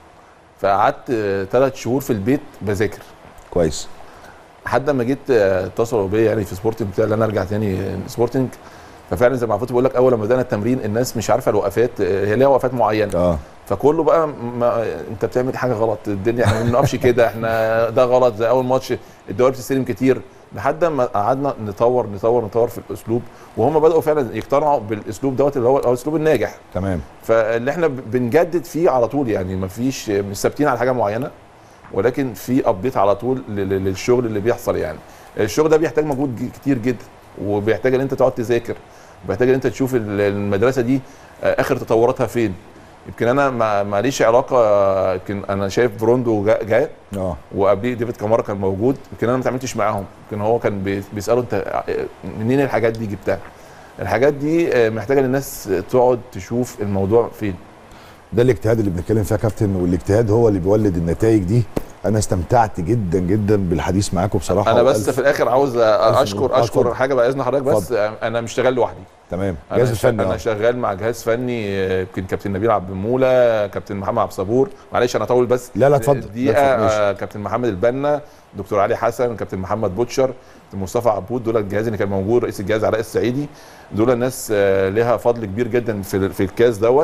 فقعدت ثلاث شهور في البيت بذاكر كويس لحد ما جيت آه، اتصلوا بيا يعني في سبورتنج بتاع اللي انا ارجع تاني آه، سبورتنج ففعلا زي ما عفوت بقول لك اول لما بدانا التمرين الناس مش عارفه الوقفات آه، هي ليها وقفات معينه اه فكله بقى ما انت بتعمل حاجه غلط الدنيا احنا ما بنقفش كده احنا ده غلط زي اول ماتش الدوري بتستلم كتير لحد ما قعدنا نطور نطور نطور في الاسلوب وهم بداوا فعلا يقتنعوا بالاسلوب دوت اللي هو هو الاسلوب الناجح تمام فاللي احنا بنجدد فيه على طول يعني ما فيش مش ثابتين على حاجه معينه ولكن في ابديت على طول لل- للشغل اللي بيحصل يعني الشغل ده بيحتاج مجهود ج- كتير جدا وبيحتاج ان انت تقعد تذاكر بيحتاج ان انت تشوف ال- المدرسه دي آه، اخر تطوراتها فين يمكن انا ما ماليش علاقه آه، يمكن انا شايف بروندو جا- جاء اه وقبليه ديفيد كامارا كان موجود يمكن انا ما اتعاملتش معاهم يمكن هو كان بي- بيساله انت آه، منين الحاجات دي جبتها الحاجات دي آه، محتاجه ان الناس تقعد تشوف الموضوع فين ده الاجتهاد اللي بنتكلم فيها يا كابتن والاجتهاد هو اللي بيولد النتائج دي انا استمتعت جدا جدا بالحديث معاكم بصراحه انا بس وألف- في الاخر عاوز ألف اشكر مبروك. آه، اشكر اتفضل. حاجه بعد اذن حضرتك بس اتفضل. انا مش شغال لوحدي تمام انا جهاز شا- الفني انا آه. شغال مع جهاز فني آه، يمكن كابتن نبيل عبد المولى كابتن محمد عبد الصبور معلش انا اطول بس لا، لا، اتفضل. لا، دقيقه اتفضل، ماشي. آه، كابتن محمد البنا دكتور علي حسن كابتن محمد بوتشر كابتن مصطفى عبود دول الجهاز اللي كان موجود رئيس الجهاز علاء السعيدي دول الناس آه، لها فضل كبير جدا في في الكاس دوت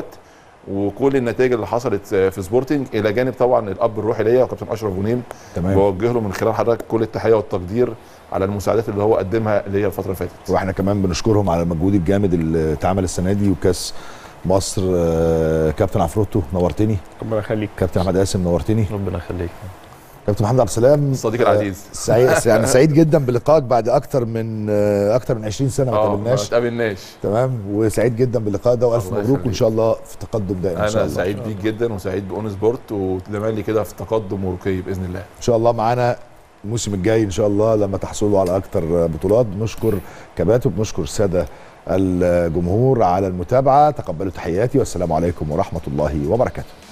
وكل النتائج اللي حصلت آه، في سبورتنج الى جانب طبعا الاب الروحي ليا وكابتن اشرف غنيم تمام. بوجه له من خلال حضرتك كل التحيه والتقدير على المساعدات اللي هو قدمها ليا الفتره اللي فاتت واحنا كمان بنشكرهم على المجهود الجامد اللي اتعمل السنه دي وكاس مصر آه، كابتن عفروتو نورتني ربنا يخليك كابتن احمد قاسم نورتني ربنا يخليك كابتن محمد عبد السلام صديقي آه، العزيز. سعيد يعني سعيد جدا بلقائك بعد اكتر من آه، اكتر من 20 سنه ما اه ما قابلناش اتقابلناش تمام وسعيد جدا باللقاء ده والف الله مبروك وان يخليك. شاء الله في تقدم دائم ان شاء انا الله سعيد بيك جدا وسعيد باون سبورت وتملي كده في تقدم ورقي باذن الله ان شاء الله معانا الموسم الجاي ان شاء الله لما تحصلوا على اكتر بطولات بنشكر كباتن بنشكر الساده الجمهور على المتابعه تقبلوا تحياتي والسلام عليكم ورحمه الله وبركاته